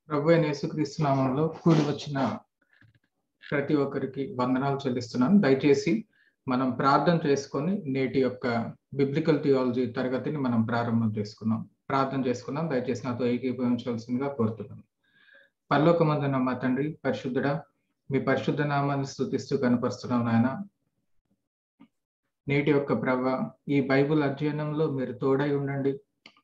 ప్రభు అయిన యేసుక్రీస్తు నామంలో కూడి వచ్చిన ప్రతి ఒక్కరికి వందనాలు చెల్లిస్తున్నాను దయచేసి మనం ప్రార్థన చేసుకొని నేటి యొక్క బిబ్లికల్ థియాలజీ తరగతిని మనం ప్రారంభం చేసుకున్నాం ప్రార్థన చేసుకున్నాం దయచేసి నాతో ఏకీభవించవలసిందిగా కోరుతున్నాను పరలోకమందున మా తండ్రి పరిశుద్ధుడా మీ పరిశుద్ధ నామాన్ని స్థుతిస్తూ కనపరుస్తున్నాం నాయన నేటి యొక్క ప్రభ ఈ బైబుల్ అధ్యయనంలో మీరు తోడై ఉండండి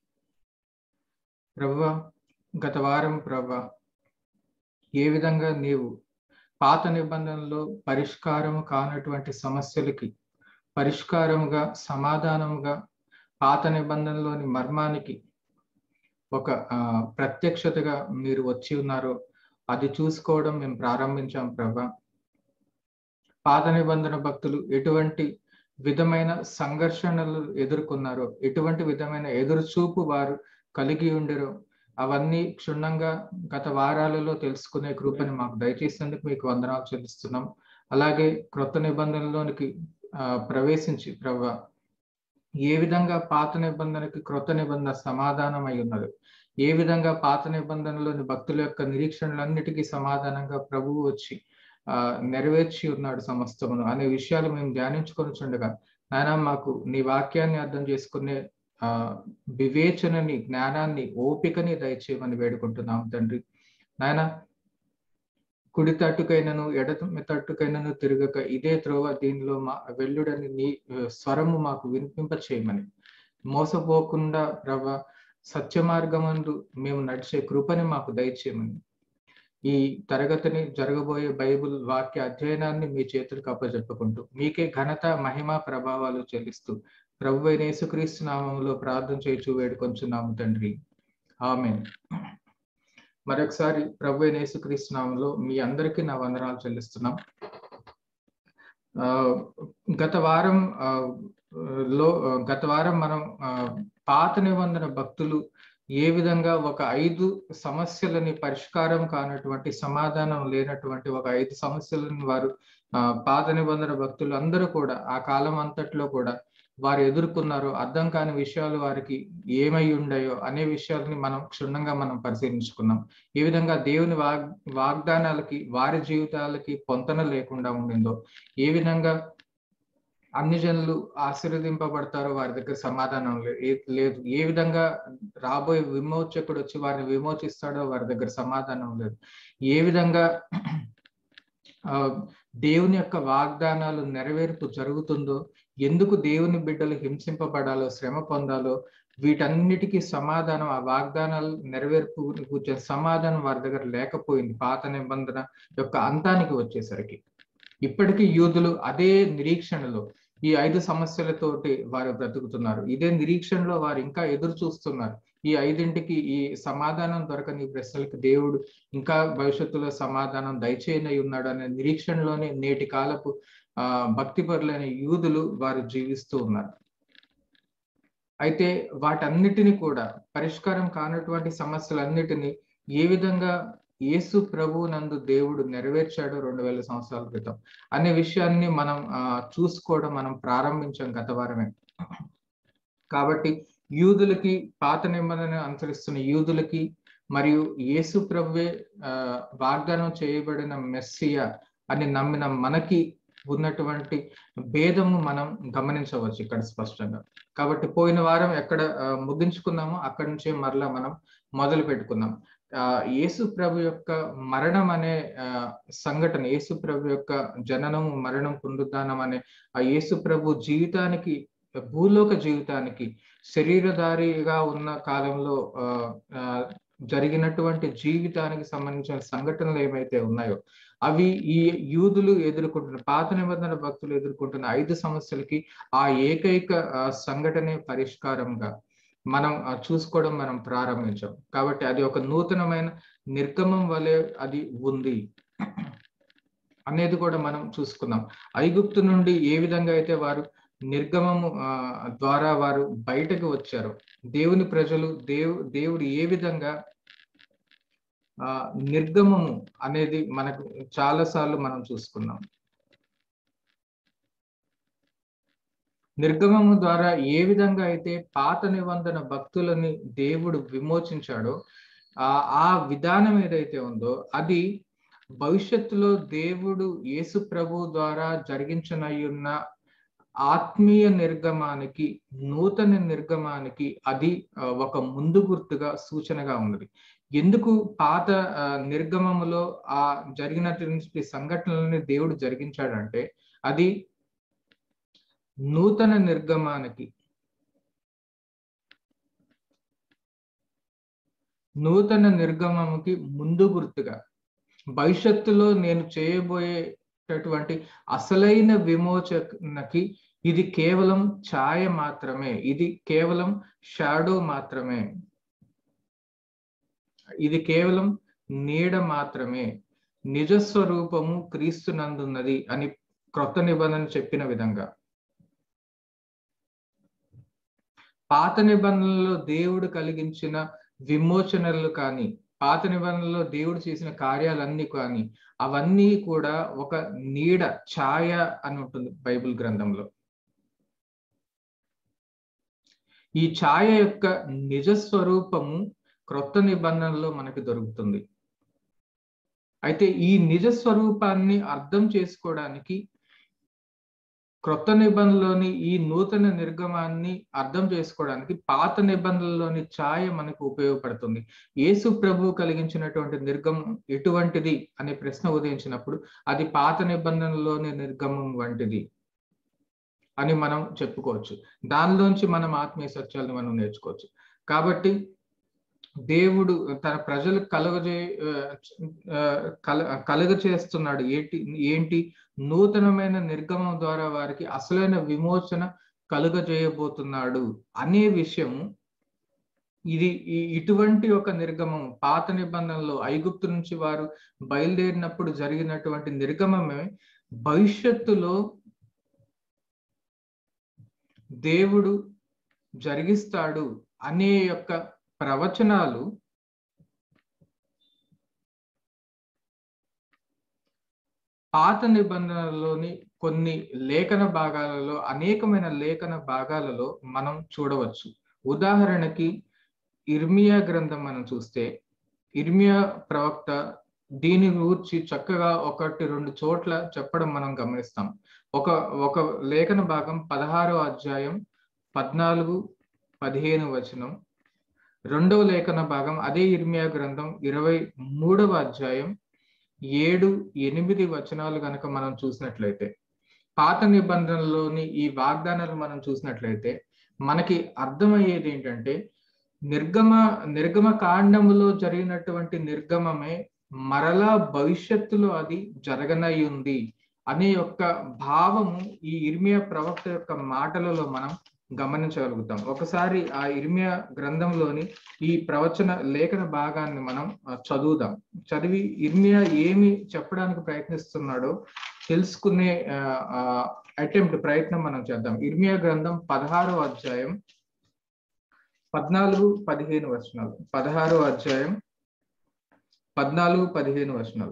ప్రభు గత వారం ప్రభ ఏ విధంగా నీవు పాత నిబంధనలో పరిష్కారం కానటువంటి సమస్యలకి పరిష్కారముగా సమాధానముగా పాత నిబంధనలోని మర్మానికి ఒక ప్రత్యక్షతగా మీరు వచ్చి ఉన్నారో అది చూసుకోవడం మేము ప్రారంభించాం ప్రభా పాత నిబంధన భక్తులు ఎటువంటి విధమైన సంఘర్షణలు ఎదుర్కొన్నారో ఎటువంటి విధమైన ఎదురుచూపు వారు కలిగి ఉండరో అవన్నీ క్షుణ్ణంగా గత వారాలలో తెలుసుకునే కృపని మాకు దయచేసేందుకు మీకు వందనాలు చెల్లిస్తున్నాం అలాగే క్రొత్త నిబంధనలోనికి ప్రవేశించి ప్రభా ఏ విధంగా పాత నిబంధనకి క్రొత్త నిబంధన సమాధానం అయి ఉన్నది ఏ విధంగా పాత నిబంధనలోని భక్తుల యొక్క నిరీక్షణలన్నిటికీ సమాధానంగా ప్రభువు వచ్చి ఆ నెరవేర్చి ఉన్నాడు సమస్తమును అనే విషయాలు మేము ధ్యానించుకొని చుండగా నాయన మాకు నీ వాక్యాన్ని అర్థం చేసుకునే ఆ వివేచనని జ్ఞానాన్ని ఓపికని దయచేయమని వేడుకుంటున్నాం తండ్రి నాయన కుడి తట్టుకైనను ఎడ తట్టుకైనను తిరగక ఇదే త్రోవ దీనిలో మా వెల్లుడని నీ స్వరము మాకు వినిపింప చేయమని మోసపోకుండా ప్రభ సత్య మార్గమందు మేము నడిచే కృపని మాకు దయచేయమని ఈ తరగతిని జరగబోయే బైబుల్ వాక్య అధ్యయనాన్ని మీ చేతులకు అప్పచెప్పుకుంటూ మీకే ఘనత మహిమ ప్రభావాలు చెల్లిస్తూ ప్రభు అయిన యేసుక్రీస్తు నామంలో ప్రార్థన చేయొచ్చు వేడుకొంచున్నాము తండ్రి ఆమె మరొకసారి ప్రభు అయిన యేసుక్రీస్తు నామంలో మీ అందరికీ నా వందనాలు చెల్లిస్తున్నాం గత వారం లో గత వారం మనం పాత నిబంధన భక్తులు ఏ విధంగా ఒక ఐదు సమస్యలని పరిష్కారం కానటువంటి సమాధానం లేనటువంటి ఒక ఐదు సమస్యలను వారు పాత నిబంధన భక్తులు అందరూ కూడా ఆ కాలం అంతట్లో కూడా వారు ఎదుర్కొన్నారు అర్థం కాని విషయాలు వారికి ఏమై ఉండయో అనే విషయాలని మనం క్షుణ్ణంగా మనం పరిశీలించుకున్నాం ఏ విధంగా దేవుని వాగ్ వాగ్దానాలకి వారి జీవితాలకి పొంతన లేకుండా ఉండిందో ఏ విధంగా అన్ని జనులు ఆశీర్వదింపబడతారో వారి దగ్గర సమాధానం లేదు ఏ విధంగా రాబోయే విమోచకుడు వచ్చి వారిని విమోచిస్తాడో వారి దగ్గర సమాధానం లేదు ఏ విధంగా దేవుని యొక్క వాగ్దానాలు నెరవేర్పు జరుగుతుందో ఎందుకు దేవుని బిడ్డలు హింసింపబడాలో శ్రమ పొందాలో వీటన్నిటికీ సమాధానం ఆ వాగ్దానాలు నెరవేర్పు కూర్చే సమాధానం వారి దగ్గర లేకపోయింది పాత నిబంధన యొక్క అంతానికి వచ్చేసరికి ఇప్పటికీ యూదులు అదే నిరీక్షణలో ఈ ఐదు సమస్యలతోటి వారు బ్రతుకుతున్నారు ఇదే నిరీక్షణలో వారు ఇంకా ఎదురు చూస్తున్నారు ఈ ఐదింటికి ఈ సమాధానం దొరకని ప్రశ్నలకు దేవుడు ఇంకా భవిష్యత్తులో సమాధానం దయచేయనై ఉన్నాడు అనే నిరీక్షణలోనే నేటి కాలపు ఆ భక్తిపరులైన యూదులు వారు జీవిస్తూ ఉన్నారు అయితే వాటన్నిటిని కూడా పరిష్కారం కానటువంటి సమస్యలన్నిటినీ ఏ విధంగా యేసు ప్రభు నందు దేవుడు నెరవేర్చాడు రెండు వేల సంవత్సరాల క్రితం అనే విషయాన్ని మనం చూసుకోవడం మనం ప్రారంభించాం గత వారమే కాబట్టి యూదులకి పాత నిబంధన అనుసరిస్తున్న యూదులకి మరియు యేసు ప్రభువే వాగ్దానం చేయబడిన మెస్సియా అని నమ్మిన మనకి ఉన్నటువంటి భేదము మనం గమనించవచ్చు ఇక్కడ స్పష్టంగా కాబట్టి పోయిన వారం ఎక్కడ ముగించుకున్నామో అక్కడి నుంచే మరలా మనం మొదలు పెట్టుకుందాం ఆ యేసు ప్రభు యొక్క మరణం అనే సంఘటన యేసు ప్రభు యొక్క జననం మరణం పునరుద్ధానం అనే ఆ యేసు ప్రభు జీవితానికి భూలోక జీవితానికి శరీరధారిగా ఉన్న కాలంలో జరిగినటువంటి జీవితానికి సంబంధించిన సంఘటనలు ఏమైతే ఉన్నాయో అవి ఈ యూదులు ఎదుర్కొంటున్న పాత నిబంధన భక్తులు ఎదుర్కొంటున్న ఐదు సమస్యలకి ఆ ఏకైక సంఘటనే పరిష్కారంగా మనం చూసుకోవడం మనం ప్రారంభించాం కాబట్టి అది ఒక నూతనమైన నిర్గమం వలె అది ఉంది అనేది కూడా మనం చూసుకున్నాం ఐగుప్తు నుండి ఏ విధంగా అయితే వారు నిర్గమము ద్వారా వారు బయటకు వచ్చారు దేవుని ప్రజలు దేవు దేవుడు ఏ విధంగా ఆ నిర్గమము అనేది మనకు చాలా సార్లు మనం చూసుకున్నాం నిర్గమము ద్వారా ఏ విధంగా అయితే పాత నిబంధన భక్తులని దేవుడు విమోచించాడో ఆ ఆ విధానం ఏదైతే ఉందో అది భవిష్యత్తులో దేవుడు యేసు ప్రభు ద్వారా జరిగించనయ్యున్న ఆత్మీయ నిర్గమానికి నూతన నిర్గమానికి అది ఆ, ఒక ముందు గుర్తుగా సూచనగా ఉన్నది ఎందుకు పాత ఆ, నిర్గమములో ఆ జరిగినటువంటి సంఘటనలని దేవుడు జరిగించాడంటే అది నూతన నిర్గమానికి నూతన నిర్గమముకి ముందు గుర్తుగా భవిష్యత్తులో నేను చేయబోయేటటువంటి అసలైన విమోచనకి ఇది కేవలం ఛాయ మాత్రమే ఇది కేవలం షాడో మాత్రమే ఇది కేవలం నీడ మాత్రమే నిజస్వరూపము క్రీస్తునందున్నది అని క్రొత్త నిబంధన చెప్పిన విధంగా పాత నిబంధనలో దేవుడు కలిగించిన విమోచనలు కానీ పాత నిబంధనలో దేవుడు చేసిన కార్యాలన్నీ కానీ అవన్నీ కూడా ఒక నీడ ఛాయ అని ఉంటుంది బైబిల్ గ్రంథంలో ఈ ఛాయ యొక్క నిజ స్వరూపము క్రొత్త నిబంధనలో మనకి దొరుకుతుంది అయితే ఈ నిజ స్వరూపాన్ని అర్థం చేసుకోవడానికి క్రొత్త నిబంధనలోని ఈ నూతన నిర్గమాన్ని అర్థం చేసుకోవడానికి పాత నిబంధనలోని ఛాయ మనకు ఉపయోగపడుతుంది యేసు ప్రభు కలిగించినటువంటి నిర్గమం ఎటువంటిది అనే ప్రశ్న ఉదయించినప్పుడు అది పాత నిబంధనలోని నిర్గమం వంటిది అని మనం చెప్పుకోవచ్చు దానిలోంచి మనం ఆత్మీయ సత్యాలను మనం నేర్చుకోవచ్చు కాబట్టి దేవుడు తన ప్రజలు కలుగజే కల కలుగ చేస్తున్నాడు ఏంటి ఏంటి నూతనమైన నిర్గమం ద్వారా వారికి అసలైన విమోచన కలుగజేయబోతున్నాడు అనే విషయము ఇది ఇటువంటి ఒక నిర్గమం పాత నిబంధనలో ఐగుప్తు నుంచి వారు బయలుదేరినప్పుడు జరిగినటువంటి నిర్గమమే భవిష్యత్తులో దేవుడు జరిగిస్తాడు అనే యొక్క ప్రవచనాలు పాత నిబంధనలోని కొన్ని లేఖన భాగాలలో అనేకమైన లేఖన భాగాలలో మనం చూడవచ్చు ఉదాహరణకి ఇర్మియా గ్రంథం మనం చూస్తే ఇర్మియా ప్రవక్త దీని గురించి చక్కగా ఒకటి రెండు చోట్ల చెప్పడం మనం గమనిస్తాం ఒక ఒక లేఖన భాగం పదహారో అధ్యాయం పద్నాలుగు పదిహేను వచనం రెండవ లేఖన భాగం అదే ఇర్మియా గ్రంథం ఇరవై మూడవ అధ్యాయం ఏడు ఎనిమిది వచనాలు కనుక మనం చూసినట్లయితే పాత నిబంధనలోని ఈ వాగ్దానాలు మనం చూసినట్లయితే మనకి అర్థమయ్యేది ఏంటంటే నిర్గమ నిర్గమ కాండములో జరిగినటువంటి నిర్గమమే మరలా భవిష్యత్తులో అది జరగనై ఉంది అనే యొక్క భావము ఈ ఇర్మియా ప్రవక్త యొక్క మాటలలో మనం గమనించగలుగుతాం ఒకసారి ఆ ఇర్మియా గ్రంథంలోని ఈ ప్రవచన లేఖన భాగాన్ని మనం చదువుదాం చదివి ఇర్మియా ఏమి చెప్పడానికి ప్రయత్నిస్తున్నాడో తెలుసుకునే అటెంప్ట్ ప్రయత్నం మనం చేద్దాం ఇర్మియా గ్రంథం పదహారో అధ్యాయం పద్నాలుగు పదిహేను వచనాలు పదహారో అధ్యాయం పద్నాలుగు పదిహేను వచనాలు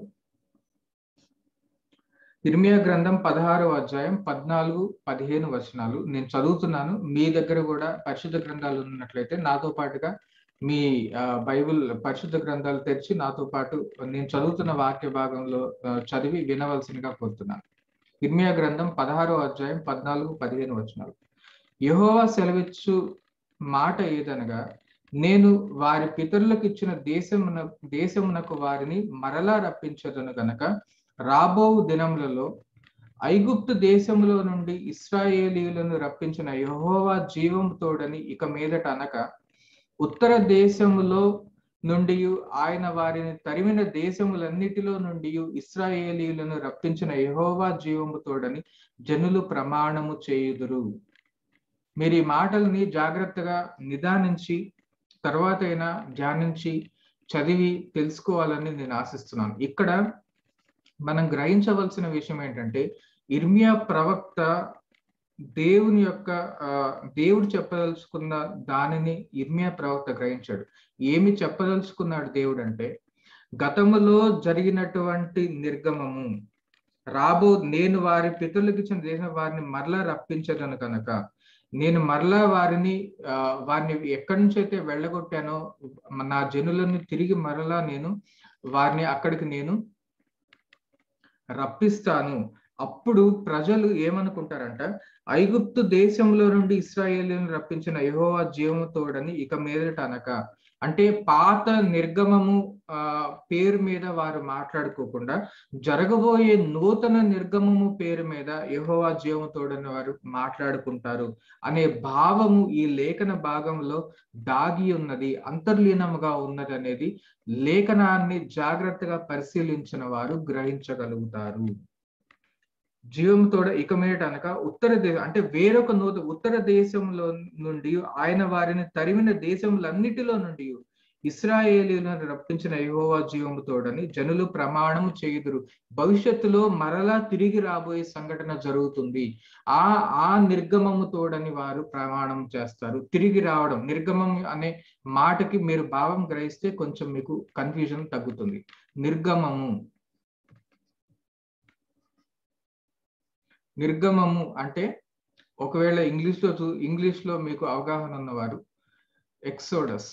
ఇర్మియా గ్రంథం పదహారో అధ్యాయం పద్నాలుగు పదిహేను వచనాలు నేను చదువుతున్నాను మీ దగ్గర కూడా పరిశుద్ధ గ్రంథాలు ఉన్నట్లయితే నాతో పాటుగా మీ బైబుల్ పరిశుద్ధ గ్రంథాలు తెరిచి నాతో పాటు నేను చదువుతున్న వాక్య భాగంలో చదివి వినవలసిందిగా కోరుతున్నాను ఇర్మియా గ్రంథం పదహారో అధ్యాయం పద్నాలుగు పదిహేను వచనాలు యహోవా సెలవిచ్చు మాట ఏదనగా నేను వారి పితరులకు ఇచ్చిన దేశమున దేశమునకు వారిని మరలా రప్పించదను గనక రాబో దినములలో ఐగుప్తు దేశములో నుండి ఇస్రాయేలీలను రప్పించిన యహోవా జీవము తోడని ఇక మీదట అనక ఉత్తర దేశములో నుండి ఆయన వారిని తరిమిన దేశములన్నిటిలో నుండి ఇస్రాయేలీలను రప్పించిన యహోవా జీవము తోడని జనులు ప్రమాణము చేయుదురు మీరు ఈ మాటల్ని జాగ్రత్తగా నిదానించి తర్వాత అయినా ధ్యానించి చదివి తెలుసుకోవాలని నేను ఆశిస్తున్నాను ఇక్కడ మనం గ్రహించవలసిన విషయం ఏంటంటే ఇర్మియా ప్రవక్త దేవుని యొక్క దేవుడు చెప్పదలుచుకున్న దానిని ఇర్మియా ప్రవక్త గ్రహించాడు ఏమి చెప్పదలుచుకున్నాడు దేవుడు అంటే గతములో జరిగినటువంటి నిర్గమము రాబో నేను వారి పితరులకు ఇచ్చిన దేశం వారిని మరలా రప్పించదను కనుక నేను మరలా వారిని ఆ, వారిని ఎక్కడి నుంచి అయితే వెళ్ళగొట్టానో నా జనులను తిరిగి మరలా నేను వారిని అక్కడికి నేను రప్పిస్తాను అప్పుడు ప్రజలు ఏమనుకుంటారంట ఐగుప్తు దేశంలో నుండి ఇస్రాయేలీలను రప్పించిన యెహోవా జీవము తోడని ఇక మీదట అనక అంటే పాత నిర్గమము ఆ పేరు మీద వారు మాట్లాడుకోకుండా జరగబోయే నూతన నిర్గమము పేరు మీద యెహోవా జీవము తోడని వారు మాట్లాడుకుంటారు అనే భావము ఈ లేఖన భాగంలో దాగి ఉన్నది అంతర్లీనముగా ఉన్నది అనేది లేఖనాన్ని జాగ్రత్తగా పరిశీలించిన వారు గ్రహించగలుగుతారు జీవంతోడ ఇక మీదట అనక ఉత్తర దేశం అంటే వేరొక నూత ఉత్తర దేశంలో నుండి ఆయన వారిని తరిమిన దేశములన్నిటిలో నుండి ఇస్రాయేలీలను రప్పించిన యెహోవా జీవము తోడని జనులు ప్రమాణము చేయుదురు భవిష్యత్తులో మరలా తిరిగి రాబోయే సంఘటన జరుగుతుంది ఆ ఆ నిర్గమము తోడని వారు ప్రమాణం చేస్తారు తిరిగి రావడం నిర్గమం అనే మాటకి మీరు భావం గ్రహిస్తే కొంచెం మీకు కన్ఫ్యూజన్ తగ్గుతుంది నిర్గమము నిర్గమము అంటే ఒకవేళ ఇంగ్లీష్ లో చూ ఇంగ్లీష్ లో మీకు అవగాహన ఉన్నవారు ఎక్సోడస్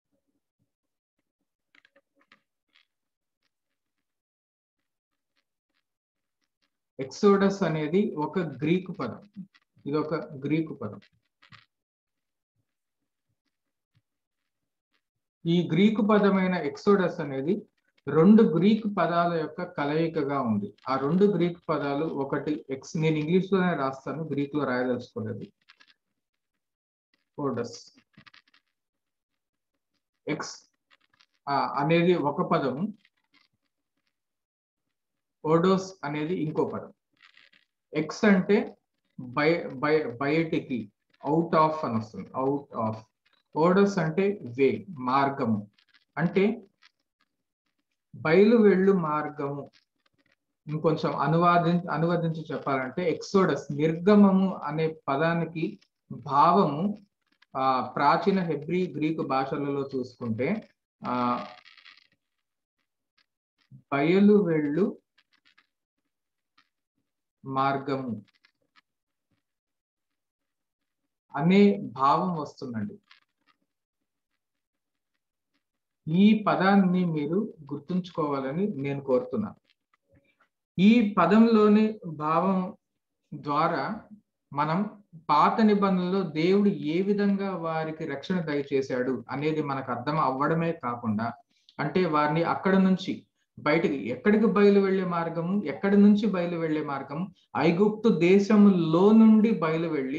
ఎక్సోడస్ అనేది ఒక గ్రీకు పదం ఇది ఒక గ్రీకు పదం ఈ గ్రీకు పదమైన ఎక్సోడస్ అనేది రెండు గ్రీక్ పదాల యొక్క కలయికగా ఉంది ఆ రెండు గ్రీక్ పదాలు ఒకటి ఎక్స్ నేను ఇంగ్లీష్ లోనే రాస్తాను గ్రీక్ లో రాయదలుచుకోలేదు ఓడస్ ఎక్స్ అనేది ఒక పదము ఓడోస్ అనేది ఇంకో పదం ఎక్స్ అంటే బయ బయ బయటికి అవుట్ ఆఫ్ అని వస్తుంది అవుట్ ఆఫ్ ఓడోస్ అంటే వే మార్గము అంటే బయలు వెళ్ళు మార్గము ఇంకొంచెం అనువాది అనువదించి చెప్పాలంటే ఎక్సోడస్ నిర్గమము అనే పదానికి భావము ఆ ప్రాచీన హెబ్రీ గ్రీకు భాషలలో చూసుకుంటే ఆ బయలు వెళ్ళు మార్గము అనే భావం వస్తుందండి ఈ పదాన్ని మీరు గుర్తుంచుకోవాలని నేను కోరుతున్నాను ఈ పదంలోని భావం ద్వారా మనం పాత నిబంధనలో దేవుడు ఏ విధంగా వారికి రక్షణ దయచేశాడు అనేది మనకు అర్థం అవ్వడమే కాకుండా అంటే వారిని అక్కడ నుంచి బయటికి ఎక్కడికి బయలు వెళ్లే మార్గము ఎక్కడి నుంచి బయలు వెళ్లే మార్గం ఐగుప్తు దేశములో నుండి బయలు వెళ్ళి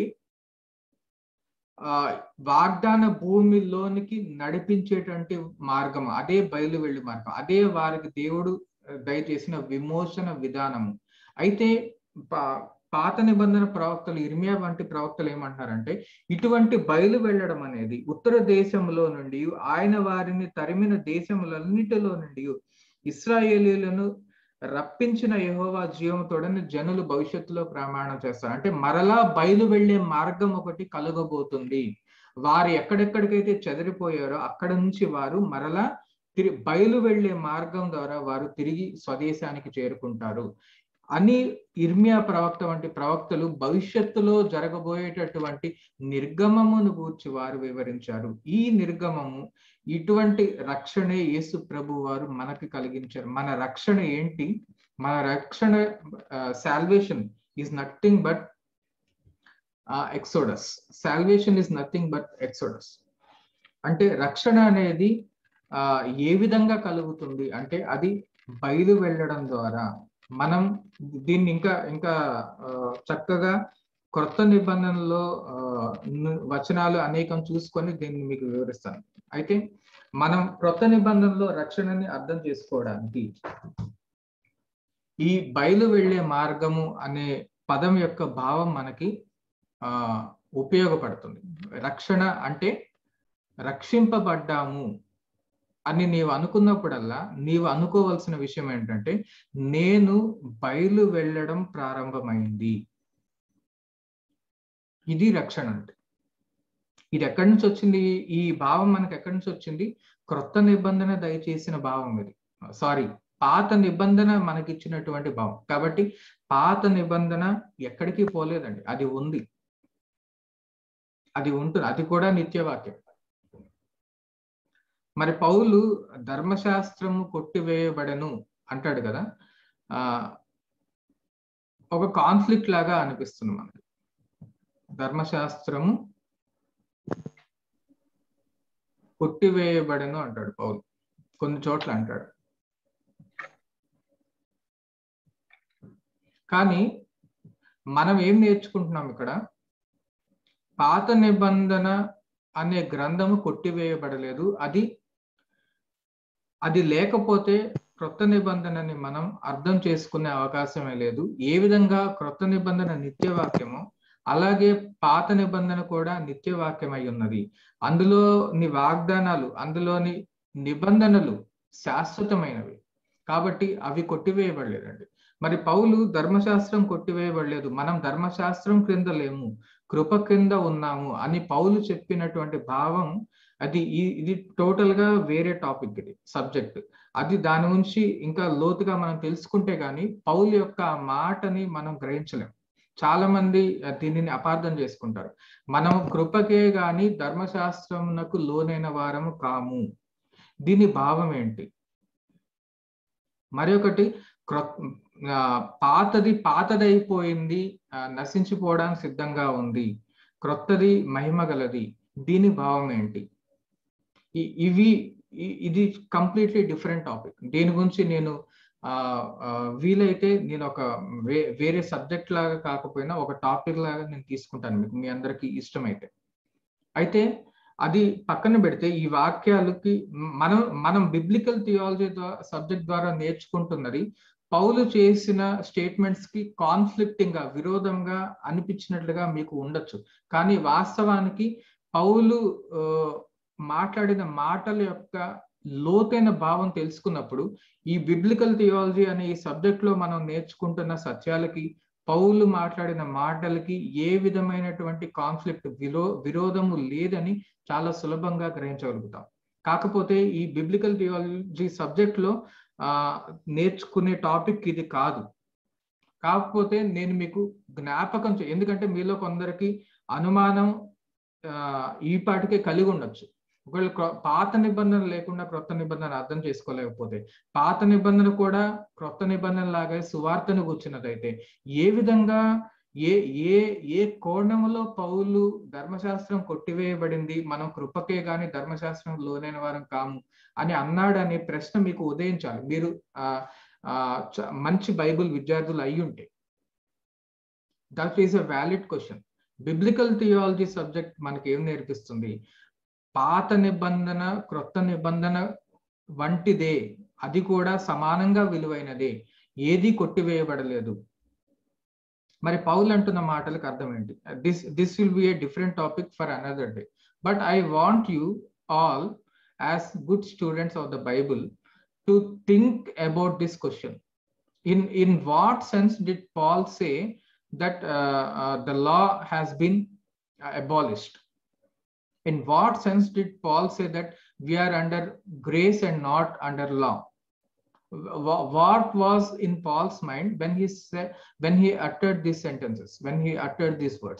ఆ వాగ్దాన భూమిలోనికి నడిపించేటువంటి మార్గం అదే బయలు వెళ్ళి మార్గం అదే వారికి దేవుడు దయచేసిన విమోచన విధానము అయితే పాత నిబంధన ప్రవక్తలు ఇర్మియా వంటి ప్రవక్తలు ఏమంటున్నారంటే ఇటువంటి బయలు వెళ్ళడం అనేది ఉత్తర దేశంలో నుండి ఆయన వారిని తరిమిన దేశములన్నిటిలో నుండి ఇస్రాయేలీలను రప్పించిన యహోవా జీవంతోడని జనులు భవిష్యత్తులో ప్రమాణం చేస్తారు అంటే మరలా బయలు వెళ్లే మార్గం ఒకటి కలుగబోతుంది వారు ఎక్కడెక్కడికైతే చెదిరిపోయారో అక్కడ నుంచి వారు మరలా తిరి బయలు వెళ్లే మార్గం ద్వారా వారు తిరిగి స్వదేశానికి చేరుకుంటారు అని ఇర్మియా ప్రవక్త వంటి ప్రవక్తలు భవిష్యత్తులో జరగబోయేటటువంటి నిర్గమమును గూర్చి వారు వివరించారు ఈ నిర్గమము ఇటువంటి రక్షణే యేసు ప్రభు వారు మనకి కలిగించారు మన రక్షణ ఏంటి మన రక్షణ salvation is nothing but exodus salvation is nothing but exodus అంటే రక్షణ అనేది ఆ ఏ విధంగా కలుగుతుంది అంటే అది బయలు వెళ్ళడం ద్వారా మనం దీన్ని ఇంకా ఇంకా చక్కగా క్రొత్త నిబంధనలో వచనాలు అనేకం చూసుకొని దీన్ని మీకు వివరిస్తాను అయితే మనం క్రొత్త నిబంధనలో రక్షణని అర్థం చేసుకోవడానికి ఈ బయలు వెళ్లే మార్గము అనే పదం యొక్క భావం మనకి ఆ ఉపయోగపడుతుంది రక్షణ అంటే రక్షింపబడ్డాము అని నీవు అనుకున్నప్పుడల్లా నీవు అనుకోవాల్సిన విషయం ఏంటంటే నేను బయలు వెళ్ళడం ప్రారంభమైంది ఇది రక్షణ అంటే ఇది ఎక్కడి నుంచి వచ్చింది ఈ భావం మనకు ఎక్కడి నుంచి వచ్చింది క్రొత్త నిబంధన దయచేసిన భావం ఇది సారీ పాత నిబంధన మనకిచ్చినటువంటి భావం కాబట్టి పాత నిబంధన ఎక్కడికి పోలేదండి అది ఉంది అది ఉంటుంది అది కూడా నిత్యవాక్యం మరి పౌలు ధర్మశాస్త్రము కొట్టివేయబడను అంటాడు కదా ఆ ఒక కాన్ఫ్లిక్ట్ లాగా అనిపిస్తుంది మనకి ధర్మశాస్త్రము కొట్టివేయబడను అంటాడు పౌలు కొన్ని చోట్ల అంటాడు కానీ మనం ఏం నేర్చుకుంటున్నాం ఇక్కడ పాత నిబంధన అనే గ్రంథము కొట్టివేయబడలేదు అది అది లేకపోతే క్రొత్త నిబంధనని మనం అర్థం చేసుకునే అవకాశమే లేదు ఏ విధంగా క్రొత్త నిబంధన నిత్యవాక్యమో అలాగే పాత నిబంధన కూడా నిత్యవాక్యం అయి ఉన్నది అందులోని వాగ్దానాలు అందులోని నిబంధనలు శాశ్వతమైనవి కాబట్టి అవి కొట్టివేయబడలేదండి మరి పౌలు ధర్మశాస్త్రం కొట్టివేయబడలేదు మనం ధర్మశాస్త్రం క్రింద లేము కృప క్రింద ఉన్నాము అని పౌలు చెప్పినటువంటి భావం అది ఇది టోటల్ గా వేరే టాపిక్ ఇది సబ్జెక్ట్ అది దాని నుంచి ఇంకా లోతుగా మనం తెలుసుకుంటే గానీ పౌలు యొక్క మాటని మనం గ్రహించలేం చాలా మంది దీనిని అపార్థం చేసుకుంటారు మనం కృపకే గాని ధర్మశాస్త్రమునకు లోనైన వారము కాము దీని భావం ఏంటి మరి ఒకటి పాతది పాతదైపోయింది నశించిపోవడానికి సిద్ధంగా ఉంది క్రొత్తది మహిమ గలది దీని భావం ఏంటి ఇవి ఇది కంప్లీట్లీ డిఫరెంట్ టాపిక్ దీని గురించి నేను వీలైతే నేను ఒక వే వేరే సబ్జెక్ట్ లాగా కాకపోయినా ఒక టాపిక్ లాగా నేను తీసుకుంటాను మీకు మీ అందరికి ఇష్టమైతే అయితే అది పక్కన పెడితే ఈ వాక్యాలకి మనం మనం బిబ్లికల్ థియాలజీ ద్వారా సబ్జెక్ట్ ద్వారా నేర్చుకుంటున్నది పౌలు చేసిన స్టేట్మెంట్స్ కి కాన్ఫ్లిక్టింగ్ గా విరోధంగా అనిపించినట్లుగా మీకు ఉండొచ్చు కానీ వాస్తవానికి పౌలు మాట్లాడిన మాటల యొక్క లోతైన భావం తెలుసుకున్నప్పుడు ఈ బిబ్లికల్ థియాలజీ అనే ఈ సబ్జెక్ట్ లో మనం నేర్చుకుంటున్న సత్యాలకి పౌలు మాట్లాడిన మాటలకి ఏ విధమైనటువంటి కాన్ఫ్లిక్ట్ విరో విరోధము లేదని చాలా సులభంగా గ్రహించగలుగుతాం కాకపోతే ఈ బిబ్లికల్ థియాలజీ సబ్జెక్ట్ లో ఆ నేర్చుకునే టాపిక్ ఇది కాదు కాకపోతే నేను మీకు జ్ఞాపకం ఎందుకంటే మీలో కొందరికి అనుమానం ఈ పాటికే కలిగి ఉండొచ్చు ఒకవేళ పాత నిబంధన లేకుండా క్రొత్త నిబంధన అర్థం చేసుకోలేకపోతే పాత నిబంధన కూడా క్రొత్త నిబంధన లాగా సువార్తను కూర్చున్నదైతే ఏ విధంగా ఏ ఏ ఏ కోణంలో పౌలు ధర్మశాస్త్రం కొట్టివేయబడింది మనం కృపకే గాని ధర్మశాస్త్రం లోనైన వారం కాము అని అన్నాడు అనే ప్రశ్న మీకు ఉదయించాలి మీరు ఆ మంచి బైబుల్ విద్యార్థులు అయి ఉంటే that is a valid question biblical theology subject మనకి ఏం నేర్పిస్తుంది పాత నిబంధన క్రొత్త నిబంధన వంటిదే అది కూడా సమానంగా విలువైనదే ఏది కొట్టివేయబడలేదు మరి పౌల్ అంటున్న మాటలకు అర్థం ఏంటి this this will be a different topic for another day but I want you all as good students of the Bible to think about this question in in what sense did Paul say that the law has been abolished in what sense did paul say that we are under grace and not under law what was in paul's mind when he said when he uttered these sentences when he uttered these words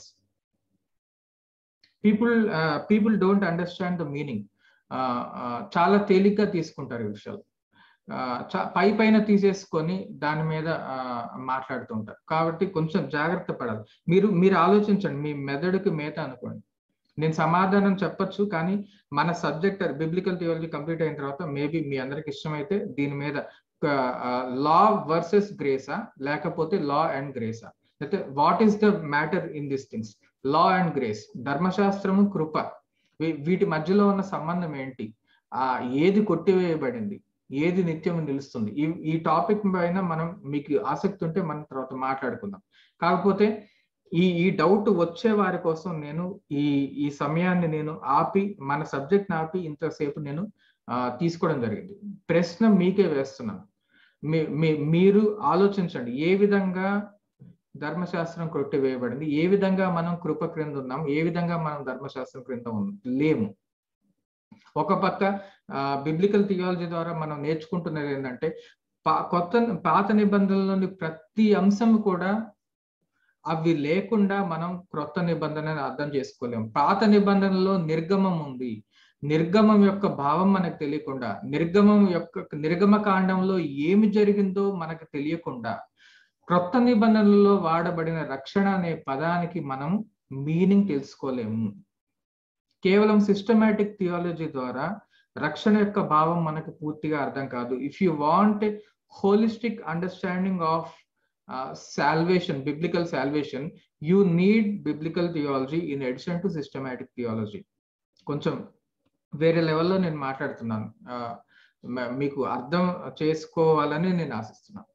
people uh, people don't understand the meaning చాలా తేలిగ్గా తీసుకుంటారు ఈ విషయాలు పై పైన తీసేసుకొని దాని మీద మాట్లాడుతుంటారు కాబట్టి కొంచెం జాగ్రత్త పడాలి మీరు మీరు ఆలోచించండి మీ మెదడుకి మేత అనుకోండి నేను సమాధానం చెప్పొచ్చు కానీ మన సబ్జెక్ట్ బిబ్లికల్ థియాలజీ కంప్లీట్ అయిన తర్వాత మేబీ మీ అందరికి ఇష్టమైతే దీని మీద లా వర్సెస్ గ్రేసా లేకపోతే లా అండ్ గ్రేసా అయితే what is the matter in this things law and grace ధర్మశాస్త్రము కృప వీటి మధ్యలో ఉన్న సంబంధం ఏంటి ఆ ఏది కొట్టివేయబడింది ఏది నిత్యం నిలుస్తుంది ఈ ఈ టాపిక్ పైన మనం మీకు ఆసక్తి ఉంటే మనం తర్వాత మాట్లాడుకుందాం కాకపోతే ఈ ఈ డౌట్ వచ్చే వారి కోసం నేను ఈ ఈ సమయాన్ని నేను ఆపి మన సబ్జెక్ట్ ఆపి ఇంతసేపు నేను తీసుకోవడం జరిగింది ప్రశ్న మీకే వేస్తున్నాను మీ మీరు ఆలోచించండి ఏ విధంగా ధర్మశాస్త్రం కొట్టివేయబడింది ఏ విధంగా మనం కృప క్రింద ఉన్నాం ఏ విధంగా మనం ధర్మశాస్త్రం క్రింద లేము ఒక పక్క బిబ్లికల్ థియాలజీ ద్వారా మనం నేర్చుకుంటున్నది ఏంటంటే కొత్త పాత నిబంధనలోని ప్రతి అంశం కూడా అవి లేకుండా మనం క్రొత్త నిబంధనని అర్థం చేసుకోలేం పాత నిబంధనలో నిర్గమం ఉంది నిర్గమం యొక్క భావం మనకు తెలియకుండా నిర్గమం యొక్క నిర్గమ కాండంలో ఏమి జరిగిందో మనకు తెలియకుండా క్రొత్త నిబంధనలలో వాడబడిన రక్షణ అనే పదానికి మనం మీనింగ్ తెలుసుకోలేము కేవలం సిస్టమేటిక్ థియాలజీ ద్వారా రక్షణ యొక్క భావం మనకు పూర్తిగా అర్థం కాదు if you want holistic understanding of salvation biblical salvation you need biblical theology in addition to systematic theology కొంచెం వేరే లెవెల్లో నేను మాట్లాడుతున్నాను మీకు అర్థం చేసుకోవాలని నేను ఆశిస్తున్నాను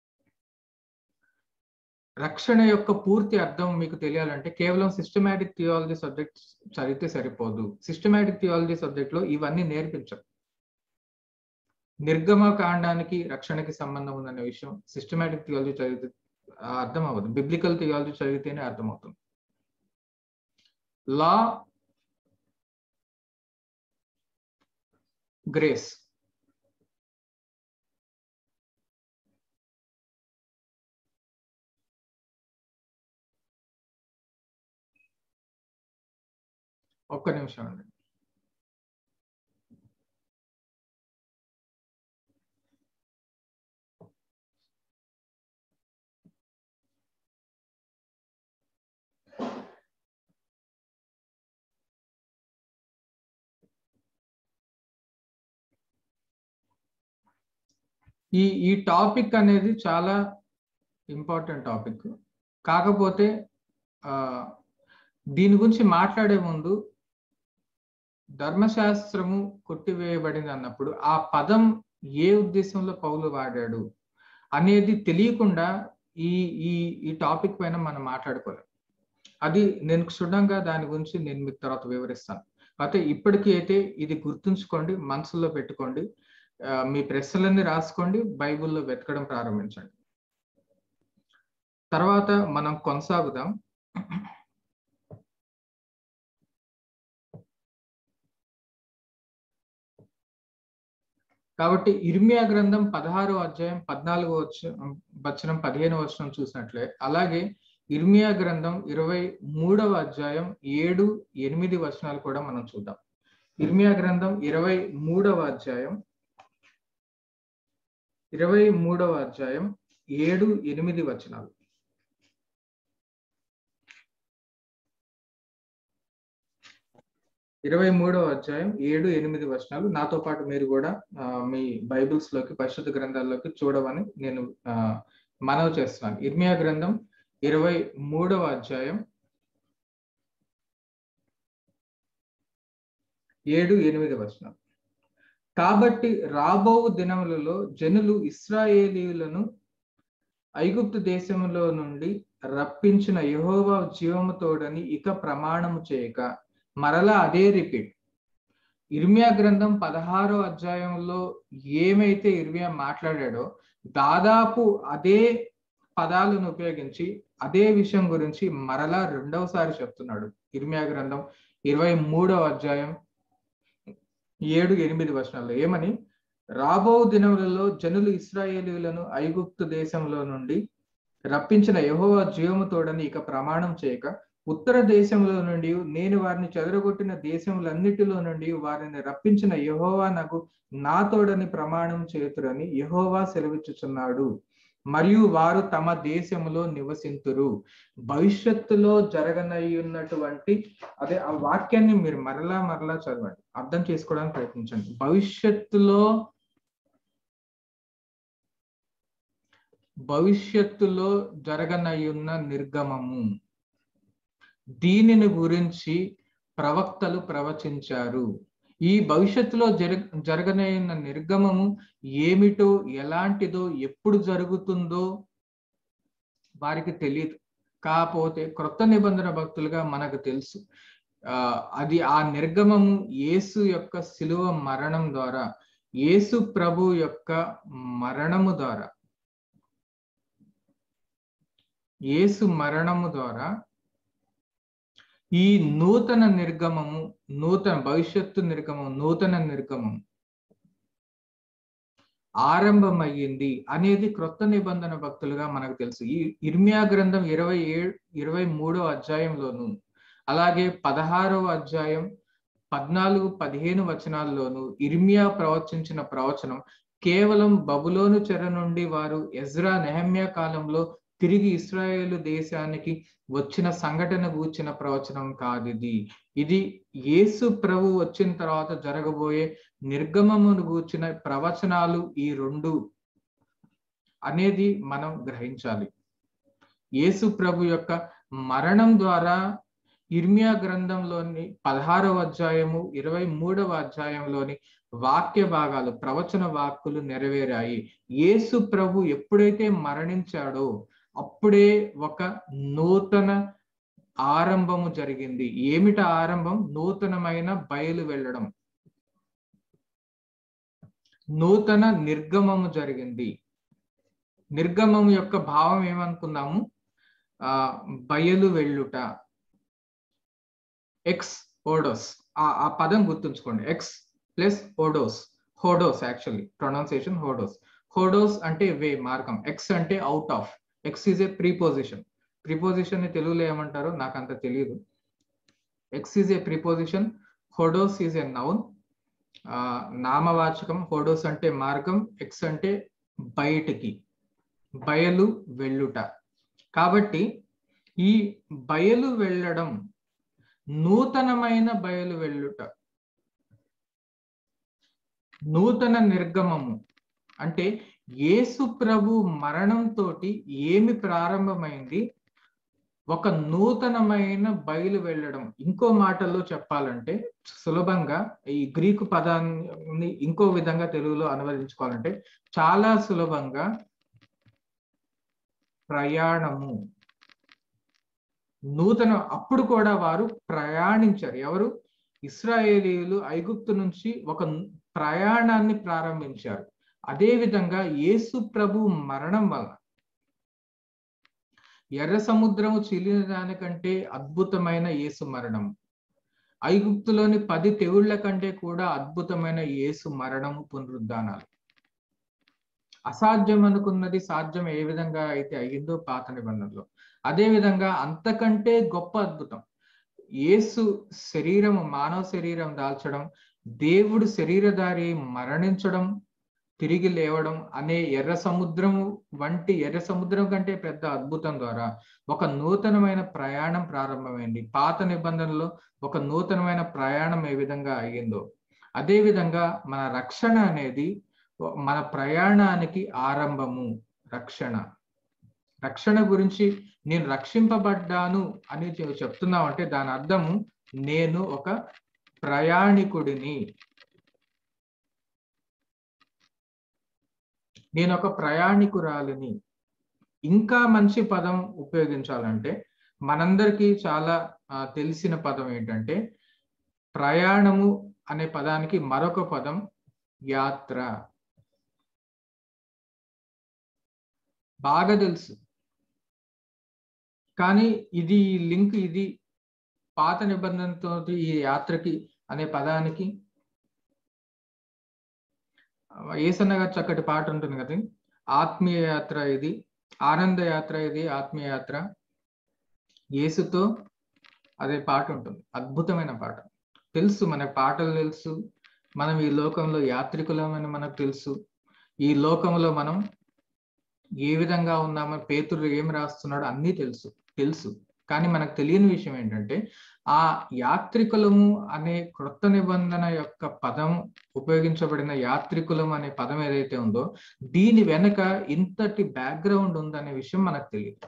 రక్షణ యొక్క పూర్తి అర్థం మీకు తెలియాలంటే కేవలం సిస్టమేటిక్ థియాలజీ సబ్జెక్ట్ చదివితే సరిపోదు సిస్టమేటిక్ థియాలజీ సబ్జెక్ట్ లో ఇవన్నీ నేర్పించరు నిర్గమ కాండానికి రక్షణకి సంబంధం ఉందనే విషయం సిస్టమేటిక్ థియాలజీ చదివితే అర్థం అవ్వదు బిబ్లికల్ థియాలజీ చదివితేనే అర్థమవుతుంది లా గ్రేస్ ఒక్క నిమిషం అండి ఈ ఈ టాపిక్ అనేది చాలా ఇంపార్టెంట్ టాపిక్ కాకపోతే దీని గురించి మాట్లాడే ముందు ధర్మశాస్త్రము కొట్టివేయబడింది అన్నప్పుడు ఆ పదం ఏ ఉద్దేశంలో పౌలు వాడాడు అనేది తెలియకుండా ఈ ఈ ఈ టాపిక్ పైన మనం మాట్లాడుకోలేం అది నేను క్షుణ్ణంగా దాని గురించి నేను మీకు తర్వాత వివరిస్తాను అయితే ఇప్పటికీ అయితే ఇది గుర్తుంచుకోండి మనసులో పెట్టుకోండి మీ ప్రశ్నలన్నీ రాసుకోండి బైబిల్లో వెతకడం ప్రారంభించండి తర్వాత మనం కొనసాగుదాం కాబట్టి ఇర్మియా గ్రంథం పదహారో అధ్యాయం పద్నాలుగో వచనం పదిహేను వచనం చూసినట్లే అలాగే ఇర్మియా గ్రంథం ఇరవై మూడవ అధ్యాయం ఏడు ఎనిమిది వచనాలు కూడా మనం చూద్దాం ఇర్మియా గ్రంథం ఇరవై మూడవ అధ్యాయం ఇరవై మూడవ అధ్యాయం ఏడు ఎనిమిది వచనాలు ఇరవై మూడవ అధ్యాయం ఏడు ఎనిమిది వచనాలు నాతో పాటు మీరు కూడా మీ బైబిల్స్ లోకి పరిశుద్ధ గ్రంథాల్లోకి చూడమని నేను మనవి చేస్తున్నాను ఇర్మియా గ్రంథం ఇరవై మూడవ అధ్యాయం ఏడు ఎనిమిది వచనాలు కాబట్టి రాబో దినములలో జనులు ఇస్రాయేలీయులను ఐగుప్తు దేశంలో నుండి రప్పించిన యహోవా జీవముతోడని ఇక ప్రమాణము చేయక మరలా అదే రిపీట్ ఇర్మియా గ్రంథం పదహారో అధ్యాయంలో ఏమైతే ఇర్మియా మాట్లాడాడో దాదాపు అదే పదాలను ఉపయోగించి అదే విషయం గురించి మరలా రెండవసారి చెప్తున్నాడు ఇర్మియా గ్రంథం ఇరవై మూడవ అధ్యాయం ఏడు ఎనిమిది వచనాల్లో ఏమని రాబో దినములలో జనులు ఇస్రాయేలీలను ఐగుప్తు దేశంలో నుండి రప్పించిన యహోవా జీవముతోడని ఇక ప్రమాణం చేయక ఉత్తర దేశంలో నుండి నేను వారిని చెదరగొట్టిన దేశములన్నిటిలో నుండి వారిని రప్పించిన యహోవా నాకు నా తోడని ప్రమాణం చేతురని యహోవా సెలవిచ్చుచున్నాడు మరియు వారు తమ దేశములో నివసింతురు భవిష్యత్తులో జరగనయ్యున్నటువంటి అదే ఆ వాక్యాన్ని మీరు మరలా మరలా చదవండి అర్థం చేసుకోవడానికి ప్రయత్నించండి భవిష్యత్తులో భవిష్యత్తులో జరగనయ్యున్న నిర్గమము దీనిని గురించి ప్రవక్తలు ప్రవచించారు ఈ భవిష్యత్తులో జర జరగనైన నిర్గమము ఏమిటో ఎలాంటిదో ఎప్పుడు జరుగుతుందో వారికి తెలియదు కాకపోతే క్రొత్త నిబంధన భక్తులుగా మనకు తెలుసు ఆ అది ఆ నిర్గమము యేసు యొక్క శిలువ మరణం ద్వారా యేసు ప్రభు యొక్క మరణము ద్వారా యేసు మరణము ద్వారా ఈ నూతన నిర్గమము నూతన భవిష్యత్తు నిర్గమం నూతన నిర్గమం ఆరంభమయ్యింది అనేది క్రొత్త నిబంధన భక్తులుగా మనకు తెలుసు ఈ ఇర్మియా గ్రంథం ఇరవై ఏడు ఇరవై మూడో అధ్యాయంలోను అలాగే పదహారవ అధ్యాయం పద్నాలుగు పదిహేను వచనాల్లోనూ ఇర్మియా ప్రవచించిన ప్రవచనం కేవలం బబులోను చెర నుండి వారు ఎజ్రా నెహమ్యా కాలంలో తిరిగి ఇస్రాయేలు దేశానికి వచ్చిన సంఘటన గూర్చిన ప్రవచనం కాదు ఇది ఇది యేసు ప్రభు వచ్చిన తర్వాత జరగబోయే నిర్గమమును గూర్చిన ప్రవచనాలు ఈ రెండు అనేది మనం గ్రహించాలి యేసు ప్రభు యొక్క మరణం ద్వారా ఇర్మియా గ్రంథంలోని పదహారవ అధ్యాయము ఇరవై మూడవ అధ్యాయంలోని వాక్య భాగాలు ప్రవచన వాక్కులు నెరవేరాయి యేసు ప్రభు ఎప్పుడైతే మరణించాడో అప్పుడే ఒక నూతన ఆరంభము జరిగింది ఏమిట ఆరంభం నూతనమైన బయలు వెళ్ళడం నూతన నిర్గమము జరిగింది నిర్గమం యొక్క భావం ఏమనుకున్నాము ఆ బయలు వెళ్ళుట ఎక్స్ ఓడోస్ ఆ పదం గుర్తుంచుకోండి ఎక్స్ ప్లస్ ఓడోస్ హోడోస్ యాక్చువల్లీ ప్రొనౌన్సియేషన్ హోడోస్ హోడోస్ అంటే వే మార్గం ఎక్స్ అంటే out of ex is a preposition preposition ని తెలుగులో ఏమంటారో నాకు అంత తెలియదు ఎక్స్ ఈజ్ ఏ ప్రిపోజిషన్ హోడోస్ ఈజ్ ఏ నౌన్ నామవాచకం హోడోస్ అంటే మార్గం ఎక్స్ అంటే బయటికి బయలు వెళ్ళుట కాబట్టి ఈ బయలు వెళ్ళడం నూతనమైన బయలు వెళ్ళుట నూతన నిర్గమము అంటే యేసు ప్రభు మరణంతో ఏమి ప్రారంభమైంది ఒక నూతనమైన బయలు వెళ్ళడం ఇంకో మాటల్లో చెప్పాలంటే సులభంగా ఈ గ్రీకు పదాన్ని ఇంకో విధంగా తెలుగులో అనువదించుకోవాలంటే చాలా సులభంగా ప్రయాణము నూతన అప్పుడు కూడా వారు ప్రయాణించారు ఎవరు ఇస్రాయేలీయులు ఐగుప్తు నుంచి ఒక ప్రయాణాన్ని ప్రారంభించారు అదే విధంగా యేసు ప్రభు మరణం వలన ఎర్ర సముద్రము చీలిన దానికంటే అద్భుతమైన యేసు మరణం ఐగుప్తులోని పది తెగుళ్ల కంటే కూడా అద్భుతమైన యేసు మరణము పునరుద్ధానాలు అసాధ్యం అనుకున్నది సాధ్యం ఏ విధంగా అయితే అయ్యిందో పాత నిబంధనలో అదే విధంగా అంతకంటే గొప్ప అద్భుతం యేసు శరీరము మానవ శరీరం దాల్చడం దేవుడు శరీరధారి మరణించడం తిరిగి లేవడం అనే ఎర్ర సముద్రము వంటి ఎర్ర సముద్రం కంటే పెద్ద అద్భుతం ద్వారా ఒక నూతనమైన ప్రయాణం ప్రారంభమైంది పాత నిబంధనలో ఒక నూతనమైన ప్రయాణం ఏ విధంగా అయ్యిందో అదే విధంగా మన రక్షణ అనేది మన ప్రయాణానికి ఆరంభము రక్షణ రక్షణ గురించి నేను రక్షింపబడ్డాను అని చెప్తున్నావు అంటే దాని అర్థము నేను ఒక ప్రయాణికుడిని నేను ఒక ప్రయాణికురాలిని ఇంకా మంచి పదం ఉపయోగించాలంటే మనందరికీ చాలా తెలిసిన పదం ఏంటంటే ప్రయాణము అనే పదానికి మరొక పదం యాత్ర బాగా తెలుసు కానీ ఇది లింక్ ఇది పాత నిబంధనతో ఈ యాత్రకి అనే పదానికి ఏసన్న గారు చక్కటి పాట ఉంటుంది కదా ఆత్మీయ యాత్ర ఇది ఆనంద యాత్ర ఇది ఆత్మీయ యాత్ర యేసుతో అదే పాట ఉంటుంది అద్భుతమైన పాట తెలుసు మన పాటలు తెలుసు మనం ఈ లోకంలో యాత్రికులమని మనకు తెలుసు ఈ లోకంలో మనం ఏ విధంగా ఉన్నామో పేతురు ఏం రాస్తున్నాడో అన్నీ తెలుసు తెలుసు కానీ మనకు తెలియని విషయం ఏంటంటే ఆ యాత్రికులము అనే క్రొత్త నిబంధన యొక్క పదం ఉపయోగించబడిన యాత్రికులం అనే పదం ఏదైతే ఉందో దీని వెనక ఇంతటి బ్యాక్గ్రౌండ్ ఉందనే విషయం మనకు తెలియదు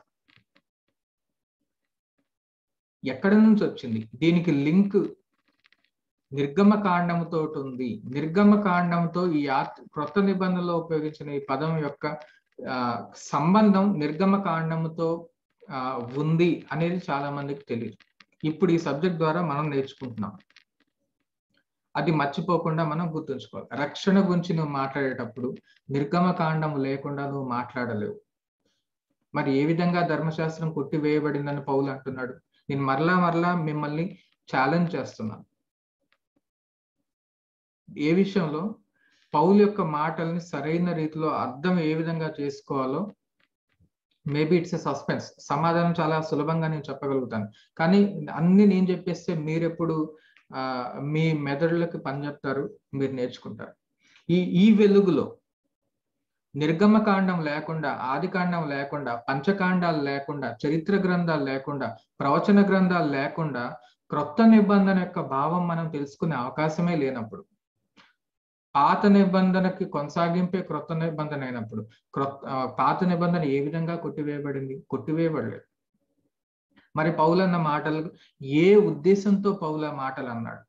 ఎక్కడి నుంచి వచ్చింది దీనికి లింక్ నిర్గమ కాండంతో ఉంది నిర్గమ కాండంతో ఈ యాత్ క్రొత్త నిబంధనలో ఉపయోగించిన ఈ పదం యొక్క సంబంధం నిర్గమ కాండముతో ఉంది అనేది చాలా మందికి తెలియదు ఇప్పుడు ఈ సబ్జెక్ట్ ద్వారా మనం నేర్చుకుంటున్నాం అది మర్చిపోకుండా మనం గుర్తుంచుకోవాలి రక్షణ గురించి నువ్వు మాట్లాడేటప్పుడు నిర్గమ కాండము లేకుండా నువ్వు మాట్లాడలేవు మరి ఏ విధంగా ధర్మశాస్త్రం కొట్టివేయబడిందని పౌలు అంటున్నాడు నేను మరలా మరలా మిమ్మల్ని ఛాలెంజ్ చేస్తున్నాను ఏ విషయంలో పౌలు యొక్క మాటల్ని సరైన రీతిలో అర్థం ఏ విధంగా చేసుకోవాలో మేబీ ఇట్స్ ఎ సస్పెన్స్ సమాధానం చాలా సులభంగా నేను చెప్పగలుగుతాను కానీ అన్ని నేను చెప్పేస్తే మీరెప్పుడు ఆ, మీ మెదడులకు పని చెప్తారు మీరు నేర్చుకుంటారు ఈ ఈ వెలుగులో నిర్గమకాండం లేకుండా ఆదికాండం లేకుండా పంచకాండాలు లేకుండా చరిత్ర గ్రంథాలు లేకుండా ప్రవచన గ్రంథాలు లేకుండా క్రొత్త నిబంధన యొక్క భావం మనం తెలుసుకునే అవకాశమే లేనప్పుడు పాత నిబంధనకి కొనసాగింపే క్రొత్త నిబంధన అయినప్పుడు క్రొత్త ఆ, పాత నిబంధన ఏ విధంగా కొట్టివేయబడింది కొట్టివేయబడలేదు మరి పౌలన్న మాటలు ఏ ఉద్దేశంతో పౌల మాటలు అన్నాడు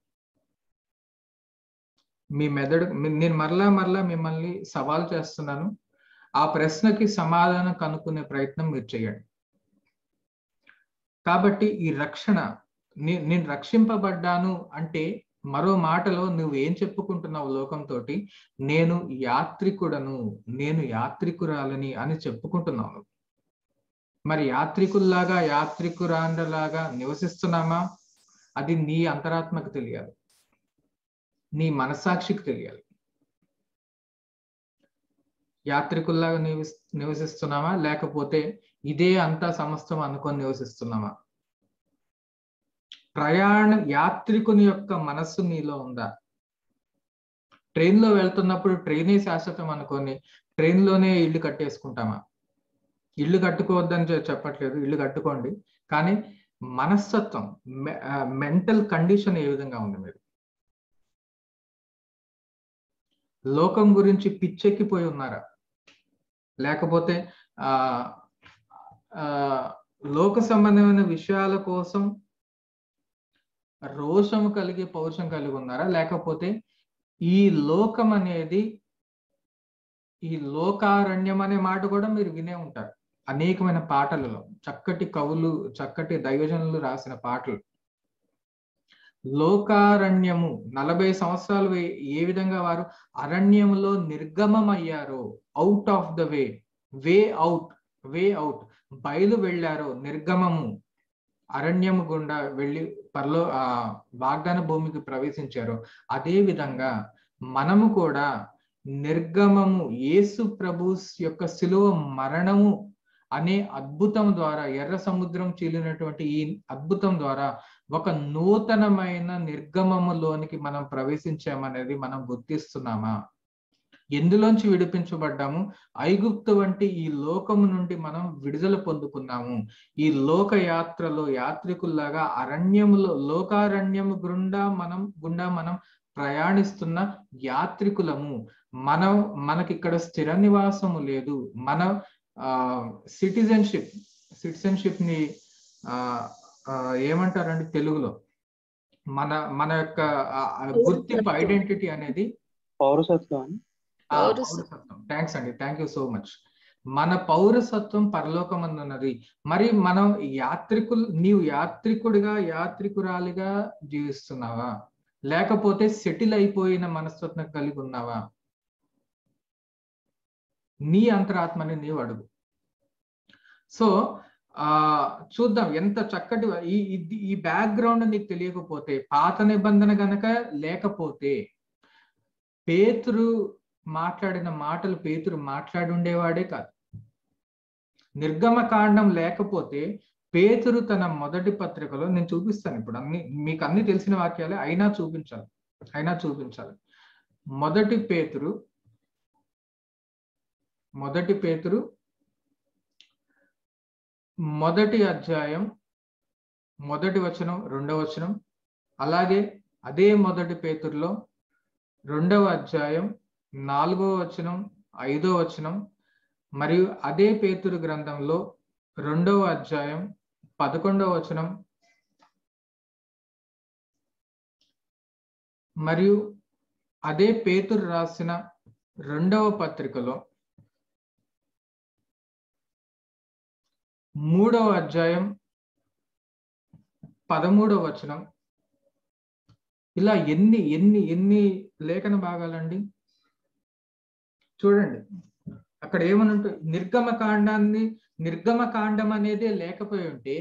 మీ మెదడు మీ- నేను మరలా మరలా మిమ్మల్ని సవాల్ చేస్తున్నాను ఆ ప్రశ్నకి సమాధానం కనుక్కునే ప్రయత్నం మీరు చేయండి కాబట్టి ఈ రక్షణ నే- నేను రక్షింపబడ్డాను అంటే మరో మాటలో నువ్వు ఏం చెప్పుకుంటున్నావు లోకంతో నేను యాత్రికుడను నేను యాత్రికురాలని అని చెప్పుకుంటున్నావు నువ్వు. మరి యాత్రికుల్లాగా యాత్రికురాండలాగా నివసిస్తున్నామా అది నీ అంతరాత్మకు తెలియాలి నీ మనసాక్షికి తెలియాలి యాత్రికుల్లాగా నివసి నివసిస్తున్నామా లేకపోతే ఇదే అంతా సమస్తం అనుకొని నివసిస్తున్నామా ప్రయాణ యాత్రికుని యొక్క మనస్సు నీలో ఉందా ట్రైన్ లో వెళ్తున్నప్పుడు ట్రైనే శాశ్వతం అనుకొని ట్రైన్ లోనే ఇల్లు కట్టేసుకుంటామా ఇల్లు కట్టుకోవద్దని చె- చెప్పట్లేదు ఇల్లు కట్టుకోండి కానీ మనస్తత్వం మెంటల్ కండిషన్ ఏ విధంగా ఉంది మీరు లోకం గురించి పిచ్చెక్కిపోయి ఉన్నారా లేకపోతే ఆ ఆ, లోక సంబంధమైన విషయాల కోసం రోషము కలిగి పౌరుషం కలిగి ఉన్నారా లేకపోతే ఈ లోకం అనేది ఈ లోకారణ్యం అనే మాట కూడా మీరు వినే ఉంటారు అనేకమైన పాటలలో చక్కటి కవులు చక్కటి దైవజనులు రాసిన పాటలు లోకారణ్యము నలభై సంవత్సరాలు వే- ఏ విధంగా వారు అరణ్యములో నిర్గమం అయ్యారో out of the way way out way out బయలు వెళ్ళారో నిర్గమము అరణ్యము గుండా వెళ్ళి పరలో ఆ వాగ్దాన భూమికి ప్రవేశించారో అదే విధంగా మనము కూడా నిర్గమము యేసు ప్రభు యొక్క శిలువ మరణము అనే అద్భుతం ద్వారా ఎర్ర సముద్రం చీలినటువంటి ఈ అద్భుతం ద్వారా ఒక నూతనమైన నిర్గమములోనికి మనం ప్రవేశించామనేది మనం గుర్తిస్తున్నామా ఎందులోంచి విడిపించబడ్డాము ఐగుప్తు వంటి ఈ లోకము నుండి మనం విడుదల పొందుకున్నాము ఈ లోక యాత్రలో యాత్రికుల్లాగా అరణ్యములో లోకారణ్యము గుండా మనం గుండా మనం ప్రయాణిస్తున్న యాత్రికులము మనం మనకి ఇక్కడ స్థిర నివాసము లేదు మన సిటిజన్షిప్ సిటిజన్షిప్ ని ఆ, ఆ, ఏమంటారండి తెలుగులో మన మన యొక్క ఆ, ఆ గుర్తింపు ఐడెంటిటీ అనేది పౌరసత్వం అని ఆ, పౌరసత్వం. పౌరసత్వం థ్యాంక్స్ అండి థ్యాంక్ యూ సో మచ్ మన పౌరసత్వం పరలోకమందున్నది మరి మనం యాత్రికులు నీవు యాత్రికుడిగా యాత్రికురాలిగా జీవిస్తున్నావా లేకపోతే సెటిల్ అయిపోయిన మనస్తత్వం కలిగి ఉన్నావా నీ అంతరాత్మని నీవు అడుగు సో ఆ చూద్దాం ఎంత చక్కటి ఈ ఇది- ఈ బ్యాక్గ్రౌండ్ నీకు తెలియకపోతే పాత నిబంధన గనక లేకపోతే పేతురు మాట్లాడిన మాటలు పేతురు మాట్లాడి ఉండేవాడే కాదు నిర్గమ కాండం లేకపోతే పేతురు తన మొదటి పత్రికలో నేను చూపిస్తాను ఇప్పుడు అన్ని మీకు అన్ని తెలిసిన వాక్యాలే అయినా చూపించాలి అయినా చూపించాలి మొదటి పేతురు మొదటి పేతురు మొదటి అధ్యాయం మొదటి వచనం రెండవ వచనం అలాగే అదే మొదటి పేతురులో రెండవ అధ్యాయం నాలుగవ వచనం ఐదో వచనం మరియు అదే పేతురు గ్రంథంలో రెండవ అధ్యాయం పదకొండవ వచనం మరియు అదే పేతురు రాసిన రెండవ పత్రికలో మూడవ అధ్యాయం పదమూడవ వచనం ఇలా ఎన్ని ఎన్ని ఎన్ని లేఖన భాగాలండి చూడండి అక్కడ ఏమని ఉంటుంది నిర్గమ కాండాన్ని నిర్గమ కాండం అనేదే లేకపోయి ఉంటే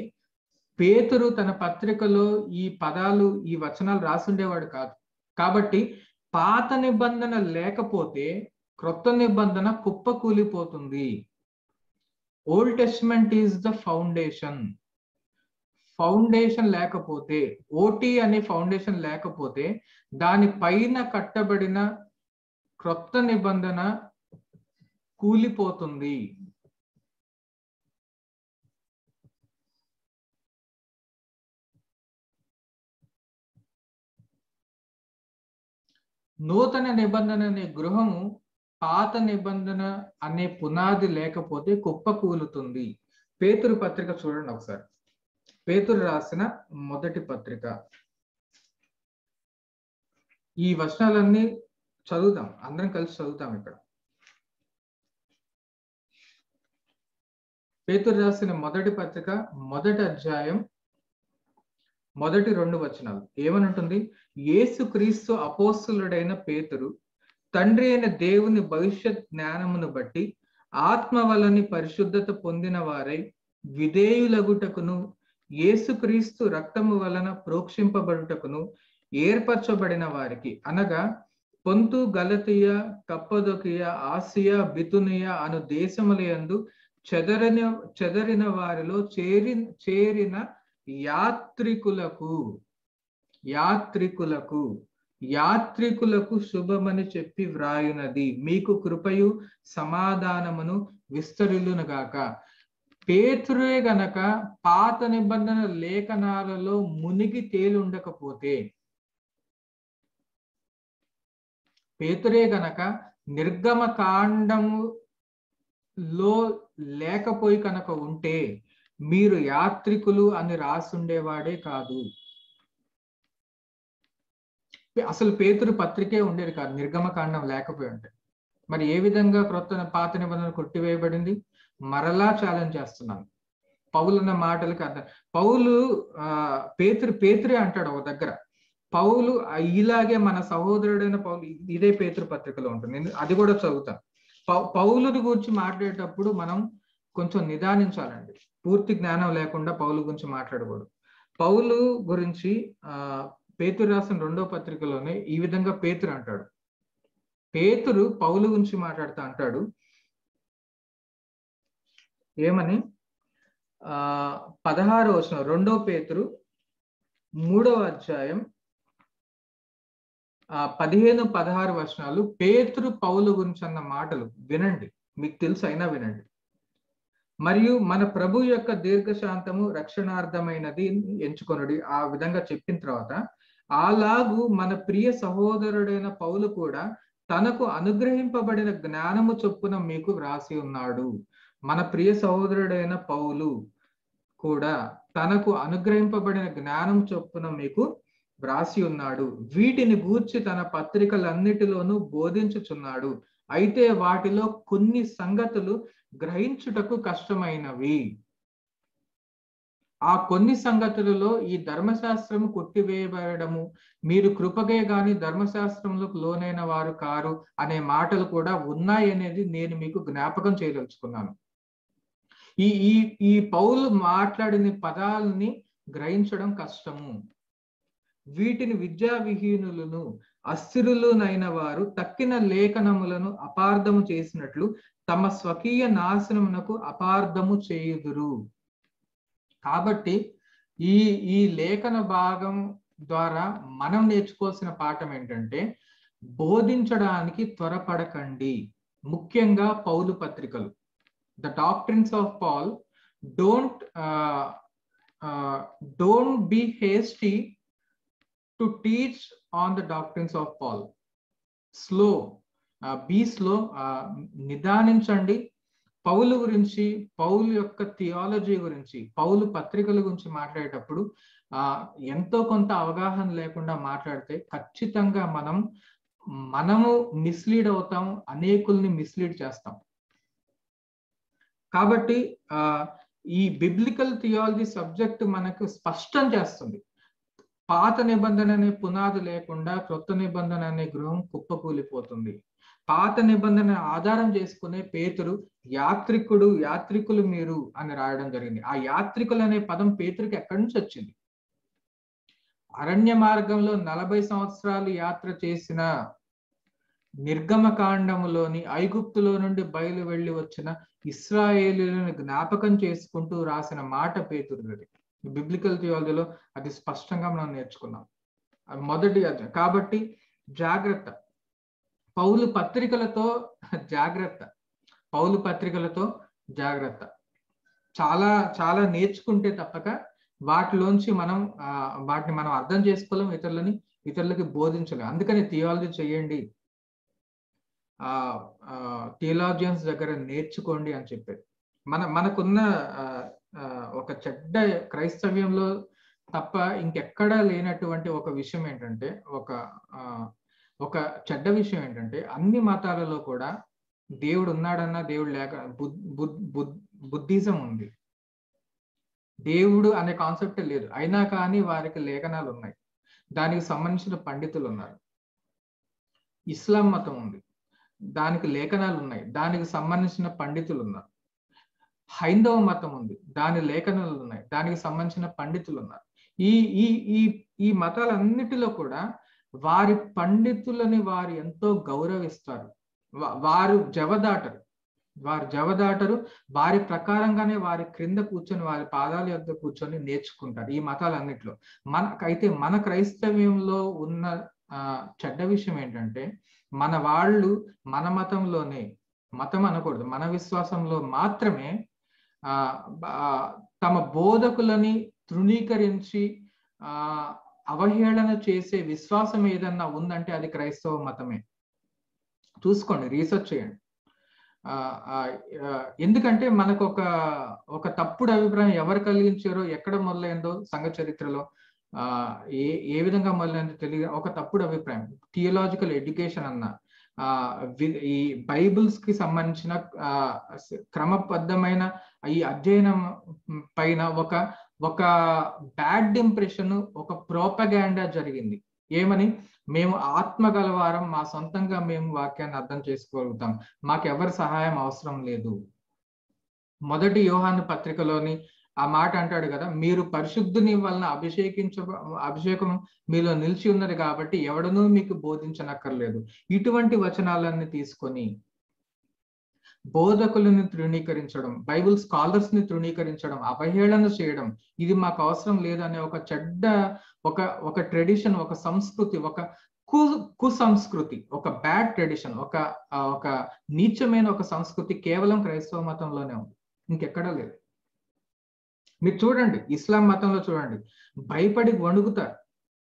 పేతురు తన పత్రికలో ఈ పదాలు ఈ వచనాలు రాసుండేవాడు కాదు కాబట్టి పాత నిబంధన లేకపోతే క్రొత్త నిబంధన కుప్ప కూలిపోతుంది Old Testament is the foundation foundation లేకపోతే ఓటీ అనే ఫౌండేషన్ లేకపోతే దాని పైన కట్టబడిన క్రొత్త నిబంధన కూలిపోతుంది నూతన నిబంధన అనే గృహము పాత నిబంధన అనే పునాది లేకపోతే కుప్ప కూలుతుంది పేతురు పత్రిక చూడండి ఒకసారి పేతురు రాసిన మొదటి పత్రిక ఈ వచనాలన్నీ చదువుదాం అందరం కలిసి చదువుతాం ఇక్కడ పేతురు రాసిన మొదటి పత్రిక మొదటి అధ్యాయం మొదటి రెండు వచనాలు ఏమనుంటుంది యేసు క్రీస్తు అపోస్తులుడైన పేతురు తండ్రి అయిన దేవుని భవిష్యత్ జ్ఞానమును బట్టి ఆత్మ వలని పరిశుద్ధత పొందిన వారై విధేయులగుటకును యేసుక్రీస్తు రక్తము వలన ప్రోక్షింపబడుటకును ఏర్పరచబడిన వారికి అనగా పొంతు గలతీయ కప్పదొకియ ఆసియా బితునియా అను దేశములందు చెదరిన చెదరిన వారిలో చేరి చేరిన యాత్రికులకు యాత్రికులకు యాత్రికులకు శుభమని చెప్పి వ్రాయునది మీకు కృపయు సమాధానమును విస్తరిల్లునుగాక పేతురే గనక పాత నిబంధన లేఖనాలలో మునిగి తేలుండకపోతే పేతురే గనక నిర్గమ కాండములో లేకపోయి కనుక ఉంటే మీరు యాత్రికులు అని రాసుండేవాడే కాదు అసలు పేతురు పత్రికే ఉండేది కాదు నిర్గమకాండం లేకపోయి ఉంటే మరి ఏ విధంగా క్రొత్త పాత నిబంధన కొట్టివేయబడింది మరలా ఛాలెంజ్ చేస్తున్నాను పౌలున్న మాటలకి అర్థం పౌలు ఆ పేతురు పేతురే అంటాడు ఒక దగ్గర పౌలు ఇలాగే మన సహోదరుడైన పౌలు ఇదే పేతురు పత్రికలో ఉంటుంది నేను అది కూడా చదువుతాను పౌలుని గురించి మాట్లాడేటప్పుడు మనం కొంచెం నిదానించాలండి పూర్తి జ్ఞానం లేకుండా పౌలు గురించి మాట్లాడకూడదు పౌలు గురించి ఆ పేతురు రాసిన రెండో పత్రికలోనే ఈ విధంగా పేతురు అంటాడు పేతురు పౌలు గురించి మాట్లాడుతూ అంటాడు ఏమని ఆ పదహారు వచ్చిన రెండో పేతురు మూడవ అధ్యాయం ఆ పదిహేను పదహారు వచనాలు పేతురు పౌలు గురించి అన్న మాటలు వినండి మీకు తెలుసు అయినా వినండి మరియు మన ప్రభు యొక్క దీర్ఘశాంతము రక్షణార్థమైనది ఎంచుకొనడి ఆ విధంగా చెప్పిన తర్వాత అలాగు మన ప్రియ సహోదరుడైన పౌలు కూడా తనకు అనుగ్రహింపబడిన జ్ఞానము చొప్పున మీకు వ్రాసి ఉన్నాడు మన ప్రియ సహోదరుడైన పౌలు కూడా తనకు అనుగ్రహింపబడిన జ్ఞానం చొప్పున మీకు వ్రాసి ఉన్నాడు వీటిని గూర్చి తన పత్రికలన్నిటిలోనూ బోధించుచున్నాడు అయితే వాటిలో కొన్ని సంగతులు గ్రహించుటకు కష్టమైనవి ఆ కొన్ని సంగతులలో ఈ ధర్మశాస్త్రము కొట్టివేయబడము మీరు కృపగే గాని ధర్మశాస్త్రములకు లోనైన వారు కారు అనే మాటలు కూడా ఉన్నాయనేది నేను మీకు జ్ఞాపకం చేయదలుచుకున్నాను ఈ ఈ ఈ పౌలు మాట్లాడిన పదాలని గ్రహించడం కష్టము వీటిని విద్యా విహీనులను అస్థిరులునైన వారు తక్కిన లేఖనములను అపార్థము చేసినట్లు తమ స్వకీయ నాశనమునకు అపార్థము చేయుదురు కాబట్టి ఈ ఈ లేఖన భాగం ద్వారా మనం నేర్చుకోవాల్సిన పాఠం ఏంటంటే బోధించడానికి త్వరపడకండి ముఖ్యంగా పౌలు పత్రికలు the doctrines of Paul don't don't be hasty to teach on the doctrines of Paul slow be slow నిదానించండి పౌలు గురించి పౌలు యొక్క థియాలజీ గురించి పౌలు పత్రికల గురించి మాట్లాడేటప్పుడు ఆ ఎంతో కొంత అవగాహన లేకుండా మాట్లాడితే ఖచ్చితంగా మనం మనము మిస్లీడ్ అవుతాం అనేకుల్ని మిస్లీడ్ చేస్తాం కాబట్టి ఆ ఈ బిబ్లికల్ థియాలజీ సబ్జెక్ట్ మనకు స్పష్టం చేస్తుంది పాత నిబంధన అనే పునాది లేకుండా క్రొత్త నిబంధన అనే గృహం కుప్పకూలిపోతుంది పాత నిబంధన ఆధారం చేసుకునే పేతురు యాత్రికుడు యాత్రికులు మీరు అని రాయడం జరిగింది ఆ యాత్రికులు అనే పదం పేతురికి ఎక్కడి నుంచి వచ్చింది అరణ్య మార్గంలో నలభై సంవత్సరాలు యాత్ర చేసిన నిర్గమకాండములోని ఐగుప్తులో నుండి బయలు వెళ్ళి వచ్చిన ఇస్రాయేలీలను జ్ఞాపకం చేసుకుంటూ రాసిన మాట పేతురుది బిబ్లికల్ థియాలజీలో అది స్పష్టంగా మనం నేర్చుకున్నాం అది మొదటి అధ్యాయం కాబట్టి జాగ్రత్త పౌలు పత్రికలతో జాగ్రత్త పౌలు పత్రికలతో జాగ్రత్త చాలా చాలా నేర్చుకుంటే తప్పక వాటిలోంచి మనం ఆ, వాటిని మనం అర్థం చేసుకోలేం ఇతరులని ఇతరులకి బోధించలేం అందుకని థియాలజీ చేయండి ఆ థియాలజియన్స్ దగ్గర నేర్చుకోండి అని చెప్పేది మన మనకున్న ఆ, ఆ, ఒక చెడ్డ క్రైస్తవ్యంలో తప్ప ఇంకెక్కడా లేనటువంటి ఒక విషయం ఏంటంటే ఒక ఆ, ఒక చెడ్డ విషయం ఏంటంటే అన్ని మతాలలో కూడా దేవుడు ఉన్నాడన్నా దేవుడు లేక బుద్ బుద్ బుద్ బుద్ధిజం ఉంది దేవుడు అనే కాన్సెప్ట్ లేదు అయినా కానీ వారికి లేఖనాలు ఉన్నాయి దానికి సంబంధించిన పండితులు ఉన్నారు ఇస్లాం మతం ఉంది దానికి లేఖనాలు ఉన్నాయి దానికి సంబంధించిన పండితులు ఉన్నారు హైందవ మతం ఉంది దాని లేఖనాలు ఉన్నాయి దానికి సంబంధించిన పండితులు ఉన్నారు ఈ ఈ ఈ ఈ మతాలన్నిటిలో కూడా వారి పండితులని వారు ఎంతో గౌరవిస్తారు వా- వారు జవదాటరు వారు జవదాటరు వారి ప్రకారంగానే వారి క్రింద కూర్చొని వారి పాదాల యొద్ద కూర్చొని నేర్చుకుంటారు ఈ మతాలన్నిటిలో మనకైతే మన క్రైస్తవ్యంలో ఉన్న ఆ, చెడ్డ విషయం ఏంటంటే మన వాళ్ళు మన మతంలోనే మతం అనకూడదు మన విశ్వాసంలో మాత్రమే ఆ బ- ఆ, తమ బోధకులని తృణీకరించి ఆ అవహేళన చేసే విశ్వాసం ఏదన్నా ఉందంటే అది క్రైస్తవ మతమే చూసుకోండి రీసెర్చ్ చేయండి ఆ, ఆ, ఆ, ఎందుకంటే మనకు ఒక ఒక తప్పుడు అభిప్రాయం ఎవరు కలిగించారో ఎక్కడ మొదలైందో సంఘ చరిత్రలో ఆ ఏ ఏ విధంగా మొదలైందో తెలియ ఒక తప్పుడు అభిప్రాయం థియలాజికల్ ఎడ్యుకేషన్ అన్న ఆ వి- ఈ బైబిల్స్ కి సంబంధించిన ఆ స- క్రమబద్ధమైన ఈ అధ్యయనం పైన ఒక ఒక బ్యాడ్ ఇంప్రెషన్ ఒక ప్రోపగాండా జరిగింది ఏమని మేము ఆత్మ గలవారం మా సొంతంగా మేము వాక్యాన్ని అర్థం చేసుకోగలుగుతాం మాకు ఎవరి సహాయం అవసరం లేదు మొదటి యోహాను పత్రికలోని ఆ మాట అంటాడు కదా మీరు పరిశుద్ధుని వలన అభిషేకించ అభిషేకం మీలో నిలిచి ఉన్నది కాబట్టి ఎవడనూ మీకు బోధించనక్కర్లేదు ఇటువంటి వచనాలన్నీ తీసుకొని బోధకులను తృణీకరించడం బైబిల్ స్కాలర్స్ ని తృణీకరించడం అవహేళన చేయడం ఇది మాకు అవసరం లేదనే ఒక చెడ్డ ఒక ఒక ట్రెడిషన్ ఒక సంస్కృతి ఒక కు కుసంస్కృతి ఒక బ్యాడ్ ట్రెడిషన్ ఒక ఆ, ఒక నీచమైన ఒక సంస్కృతి కేవలం క్రైస్తవ మతంలోనే ఉంది ఇంకెక్కడా లేదు మీరు చూడండి ఇస్లాం మతంలో చూడండి భయపడి వణుకుతారు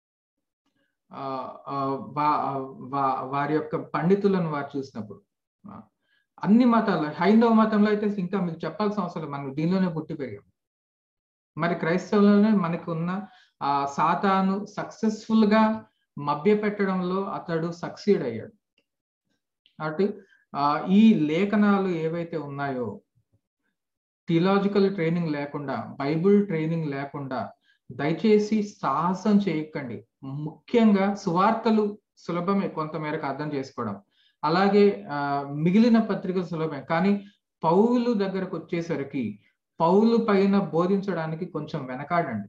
ఆ, ఆ, వా- వా- వారి యొక్క పండితులను వారు చూసినప్పుడు ఆ, అన్ని మతాలు హైందవ మతంలో అయితే ఇంకా మీకు చెప్పాల్సిన అవసరం లేదు. మనం దీనిలోనే పుట్టి పెరిగాం మరి క్రైస్తవులోనే మనకు ఉన్న ఆ సాతాను సక్సెస్ఫుల్ గా మభ్య పెట్టడంలో అతడు సక్సీడ్ అయ్యాడు కాబట్టి ఆ, ఈ లేఖనాలు ఏవైతే ఉన్నాయో థియలాజికల్ ట్రైనింగ్ లేకుండా బైబిల్ ట్రైనింగ్ లేకుండా దయచేసి సాహసం చేయకండి ముఖ్యంగా సువార్తలు సులభమే కొంతమేరకు అర్థం చేసుకోవడం అలాగే ఆ, మిగిలిన పత్రికలు సులభమే కానీ పౌలు దగ్గరకు వచ్చేసరికి పౌలు పైన బోధించడానికి కొంచెం వెనకాడండి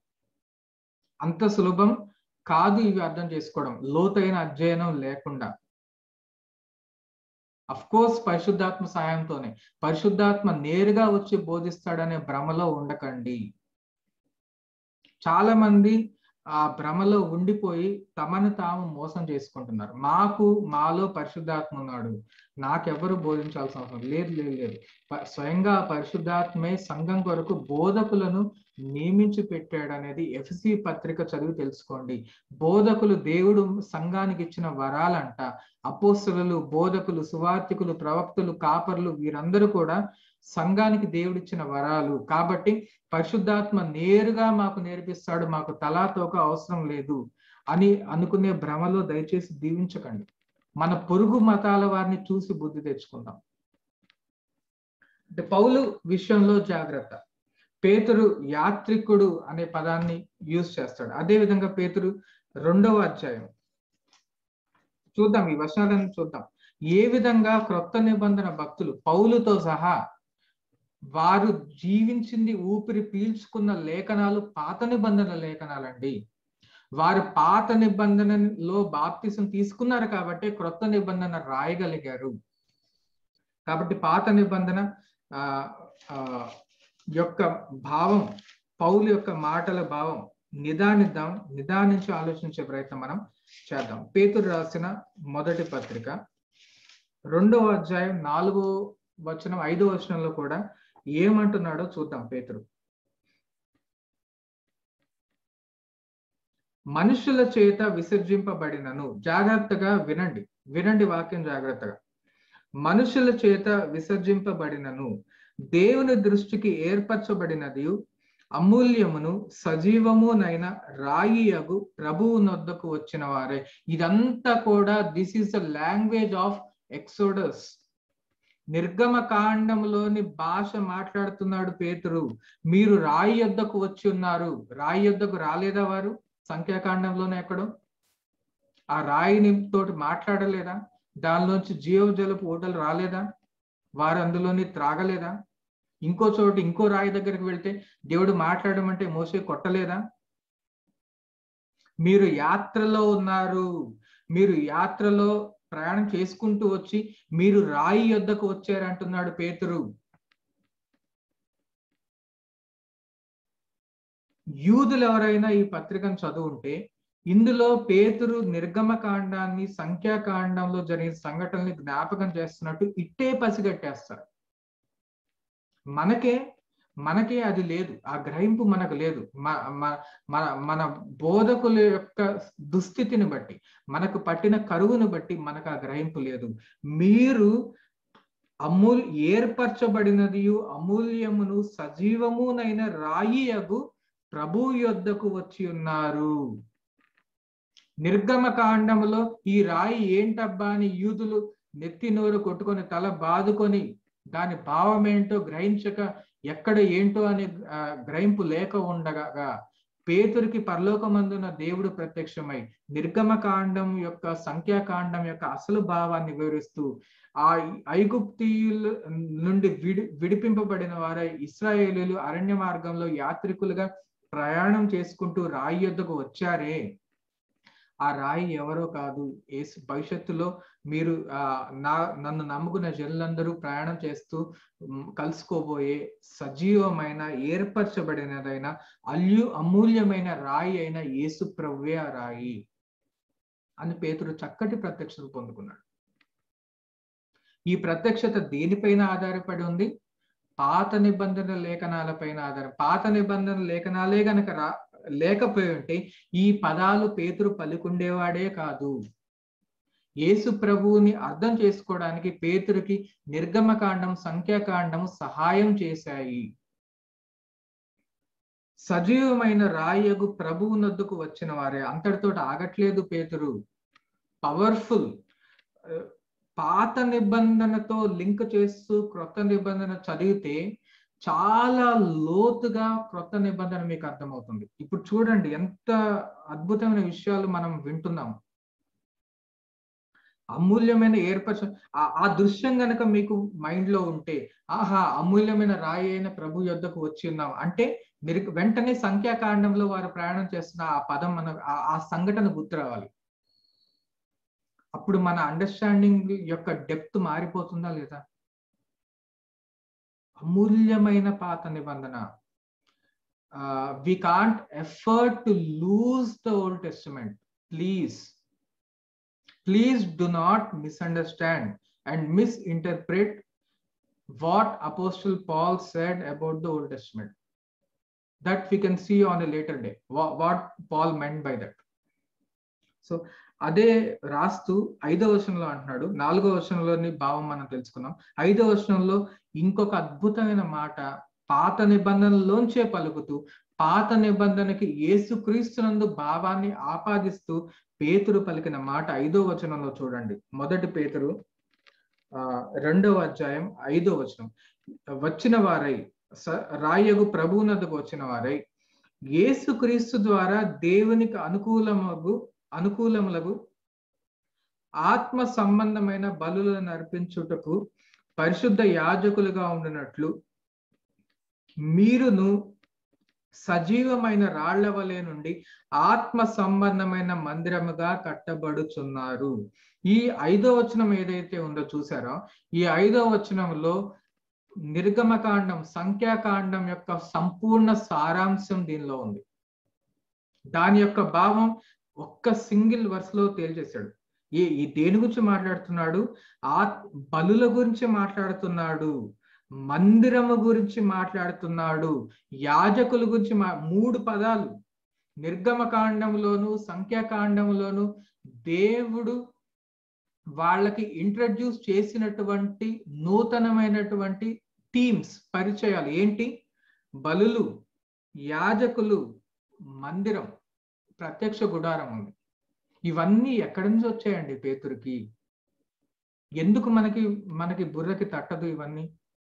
అంత సులభం కాదు ఇవి అర్థం చేసుకోవడం లోతైన అధ్యయనం లేకుండా అఫ్ కోర్స్ పరిశుద్ధాత్మ సాయంతోనే పరిశుద్ధాత్మ నేరుగా వచ్చి బోధిస్తాడనే భ్రమలో ఉండకండి చాలా మంది ఆ భ్రమలో ఉండిపోయి తమను తాము మోసం చేసుకుంటున్నారు మాకు మాలో పరిశుద్ధాత్మ ఉన్నాడు నాకెవరు బోధించాల్సిన అవసరం లేదు లేదు లేదు ప- స్వయంగా ఆ పరిశుద్ధాత్మే సంఘం కొరకు బోధకులను నియమించి పెట్టాడు అనేది ఎఫ్సి పత్రిక చదివి తెలుసుకోండి బోధకులు దేవుడు సంఘానికి ఇచ్చిన వరాలంట అపోస్తులు బోధకులు సువార్థికులు ప్రవక్తలు కాపర్లు వీరందరూ కూడా సంఘానికి దేవుడిచ్చిన వరాలు కాబట్టి పరిశుద్ధాత్మ నేరుగా మాకు నేర్పిస్తాడు మాకు తలా తోక అవసరం లేదు అని అనుకునే భ్రమలో దయచేసి దీవించకండి మన పొరుగు మతాల వారిని చూసి బుద్ధి తెచ్చుకుందాం అంటే పౌలు విషయంలో జాగ్రత్త పేతురు యాత్రికుడు అనే పదాన్ని యూజ్ చేస్తాడు అదే విధంగా పేతురు రెండవ అధ్యాయం చూద్దాం ఈ వచనాలను చూద్దాం ఏ విధంగా క్రొత్త నిబంధన భక్తులు పౌలుతో సహా వారు జీవించింది ఊపిరి పీల్చుకున్న లేఖనాలు పాత నిబంధన లేఖనాలండి వారు పాత నిబంధనలో బాప్తిసం తీసుకున్నారు కాబట్టి క్రొత్త నిబంధన రాయగలిగారు కాబట్టి పాత నిబంధన ఆ ఆ, యొక్క భావం పౌలు యొక్క మాటల భావం నిదానిద్దాం నిదానించి ఆలోచించే ప్రయత్నం మనం చేద్దాం పేతురు రాసిన మొదటి పత్రిక రెండవ అధ్యాయం నాలుగో వచనం ఐదో వచనంలో కూడా ఏమంటున్నాడో చూద్దాం పేతురు మనుషుల చేత విసర్జింపబడినను జాగ్రత్తగా వినండి వినండి వాక్యం జాగ్రత్తగా మనుషుల చేత విసర్జింపబడినను దేవుని దృష్టికి ఏర్పరచబడినది అమూల్యమును సజీవమునైన రాయియగు ప్రభువు నొద్దకు వచ్చిన వారే ఇదంతా కూడా this is the language of Exodus నిర్గమ కాండంలోని భాష మాట్లాడుతున్నాడు పేతురు మీరు రాయి యొద్దకు వచ్చి ఉన్నారు రాయి యొద్దకు రాలేదా వారు సంఖ్యాకాండంలోనే ఎక్కడో ఆ రాయిని తోటి మాట్లాడలేదా దానిలోంచి జీవజలపు ఓటలు రాలేదా వారు అందులోని త్రాగలేదా ఇంకో చోటు ఇంకో రాయి దగ్గరికి వెళ్తే దేవుడు మాట్లాడమంటే మోసే కొట్టలేదా మీరు యాత్రలో ఉన్నారు మీరు యాత్రలో ప్రయాణం చేసుకుంటూ వచ్చి మీరు రాయి యొద్దకు వచ్చారంటున్నాడు పేతురు యూదులు ఎవరైనా ఈ పత్రికను చదువుంటే ఇందులో పేతురు నిర్గమ కాండాన్ని సంఖ్యాకాండంలో జరిగిన సంఘటనని జ్ఞాపకం చేస్తున్నట్టు ఇట్టే పసిగట్టేస్తారు మనకే మనకే అది లేదు ఆ గ్రహింపు మనకు లేదు మన మన బోధకుల యొక్క దుస్థితిని బట్టి మనకు పట్టిన కరువును బట్టి మనకు ఆ గ్రహింపు లేదు మీరు అమూల్ ఏర్పరచబడినది అమూల్యమును సజీవమునైన రాయి అగు ప్రభు యొద్దకు వచ్చి ఉన్నారు నిర్గమ కాండములో ఈ రాయి ఏంటబ్బా అని యూదులు నెత్తి నోరు కొట్టుకొని తల బాదుకొని దాని భావం ఏంటో గ్రహించక ఎక్కడ ఏంటో అనే గ్రహింపు లేక ఉండగా పేతురికి పరలోకమందున దేవుడు ప్రత్యక్షమై నిర్గమ కాండం యొక్క సంఖ్యాకాండం యొక్క అసలు భావాన్ని వివరిస్తూ ఆ ఐగుప్తీయుల నుండి విడి విడిపింపబడిన వారై ఇస్రాయేలీలు అరణ్య మార్గంలో యాత్రికులుగా ప్రయాణం చేసుకుంటూ రాయి యొద్దకు వచ్చారే ఆ రాయి ఎవరో కాదు ఏ భవిష్యత్తులో మీరు ఆ నా నన్ను నమ్ముకున్న జనులందరూ ప్రయాణం చేస్తూ కలుసుకోబోయే సజీవమైన ఏర్పరచబడినదైన అల్యు అమూల్యమైన రాయి అయిన యేసు ప్రవ్వే ఆ రాయి అని పేతుడు చక్కటి ప్రత్యక్షత పొందుకున్నాడు ఈ ప్రత్యక్షత దేనిపైన ఆధారపడి ఉంది పాత నిబంధన లేఖనాలపైన ఆధారం పాత నిబంధన లేఖనాలే గనక రా లేకపోయి ఉంటే ఈ పదాలు పేతురు పలుకుండేవాడే కాదు యేసు ప్రభువుని అర్థం చేసుకోవడానికి పేతురికి నిర్గమకాండం సంఖ్యాకాండం సహాయం చేశాయి సజీవమైన రాయగు ప్రభువు నద్దుకు వచ్చిన వారే అంతటితో ఆగట్లేదు పేతురు పవర్ఫుల్ పాత నిబంధనతో లింక్ చేస్తూ క్రొత్త నిబంధన చదివితే చాలా లోతుగా క్రొత్త నిబంధన మీకు అర్థమవుతుంది ఇప్పుడు చూడండి ఎంత అద్భుతమైన విషయాలు మనం వింటున్నాం అమూల్యమైన ఏర్పరచ ఆ దృశ్యం గనక మీకు మైండ్ లో ఉంటే ఆహా అమూల్యమైన రాయి అయిన ప్రభు యొద్దకు వచ్చి ఉన్నాం అంటే మీరు వెంటనే సంఖ్యాకాండంలో వారు ప్రయాణం చేస్తున్న ఆ పదం మన ఆ సంఘటన గుర్తు రావాలి అప్పుడు మన అండర్స్టాండింగ్ యొక్క డెప్త్ మారిపోతుందా లేదా అమూల్యమైన పాత నిబంధన we can't afford to lose the Old Testament please please do not misunderstand and misinterpret what apostle Paul said about the Old Testament that we can see on a later day what Paul meant by that so అదే రాస్తూ ఐదో వచనంలో అంటున్నాడు నాలుగో వచనంలోని భావం మనం తెలుసుకున్నాం ఐదో వచనంలో ఇంకొక అద్భుతమైన మాట పాత నిబంధనలోంచే పలుకుతూ పాత నిబంధనకి యేసుక్రీస్తునందు భావాన్ని ఆపాదిస్తూ పేతురు పలికిన మాట ఐదో వచనంలో చూడండి మొదటి పేతురు ఆ రెండవ అధ్యాయం ఐదో వచనం వచ్చిన వారై రాయగు ప్రభువునద్దకు వచ్చిన వారై యేసుక్రీస్తు ద్వారా దేవునికి అనుకూలమగు అనుకూలములకు ఆత్మ సంబంధమైన బలులను అర్పించుటకు పరిశుద్ధ యాజకులుగా ఉండినట్లు మీరును సజీవమైన రాళ్ల వలె నుండి ఆత్మ సంబంధమైన మందిరముగా కట్టబడుచున్నారు ఈ ఐదో వచనం ఏదైతే ఉందో చూసారో ఈ ఐదో వచనంలో నిర్గమకాండం సంఖ్యాకాండం యొక్క సంపూర్ణ సారాంశం దీనిలో ఉంది దాని యొక్క భావం ఒక్క సింగిల్ వర్స్ లో తేల్చేశాడు ఈ ఈ దేని గురించి మాట్లాడుతున్నాడు ఆ బలుల గురించి మాట్లాడుతున్నాడు మందిరము గురించి మాట్లాడుతున్నాడు యాజకుల గురించి మా మూడు పదాలు నిర్గమకాండంలోను సంఖ్యాకాండంలోను దేవుడు వాళ్ళకి ఇంట్రడ్యూస్ చేసినటువంటి నూతనమైనటువంటి టీమ్స్ పరిచయాలు ఏంటి బలులు యాజకులు మందిరం ప్రత్యక్ష గుడారం ఉంది ఇవన్నీ ఎక్కడి నుంచి వచ్చాయండి పేతురికి ఎందుకు మనకి మనకి బుర్రకి తట్టదు ఇవన్నీ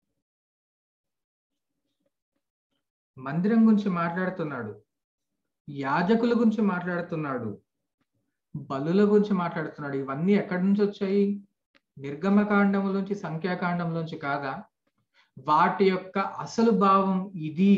మందిరం గురించి మాట్లాడుతున్నాడు యాజకుల గురించి మాట్లాడుతున్నాడు బలుల గురించి మాట్లాడుతున్నాడు ఇవన్నీ ఎక్కడి నుంచి వచ్చాయి నిర్గమకాండంలోంచి సంఖ్యాకాండంలోంచి కాదా వాటి యొక్క అసలు భావం ఇది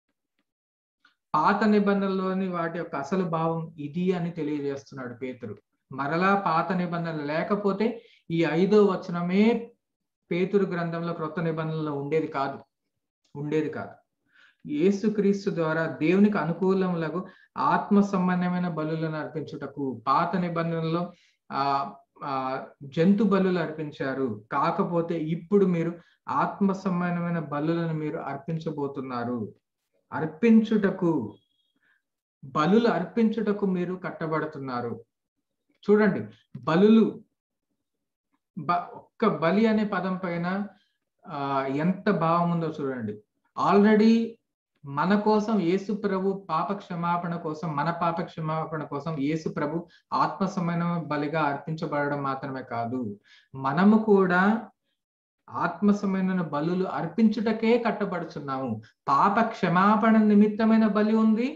పాత నిబంధనలోని వాటి యొక్క అసలు భావం ఇది అని తెలియజేస్తున్నాడు పేతురు మరలా పాత నిబంధనలు లేకపోతే ఈ ఐదో వచనమే పేతురు గ్రంథంలో క్రొత్త నిబంధనలో ఉండేది కాదు ఉండేది కాదు యేసుక్రీస్తు ద్వారా దేవునికి అనుకూలములకు ఆత్మ సంబంధమైన బలులను అర్పించుటకు పాత నిబంధనలో ఆ ఆ జంతు బలులు అర్పించారు కాకపోతే ఇప్పుడు మీరు ఆత్మ సంబంధమైన బలులను మీరు అర్పించబోతున్నారు అర్పించుటకు బలులు అర్పించుటకు మీరు కట్టబడుతున్నారు చూడండి బలులు బ ఒక్క బలి అనే పదం పైన ఆ ఎంత భావం ఉందో చూడండి ఆల్రెడీ మన కోసం యేసు ప్రభు పాప క్షమాపణ కోసం మన పాప క్షమాపణ కోసం యేసు ప్రభు ఆత్మ సమైన బలిగా అర్పించబడడం మాత్రమే కాదు మనము కూడా ఆత్మ సమైన బలులు అర్పించుటకే కట్టబడుచున్నాము పాప క్షమాపణ నిమిత్తమైన బలి ఉంది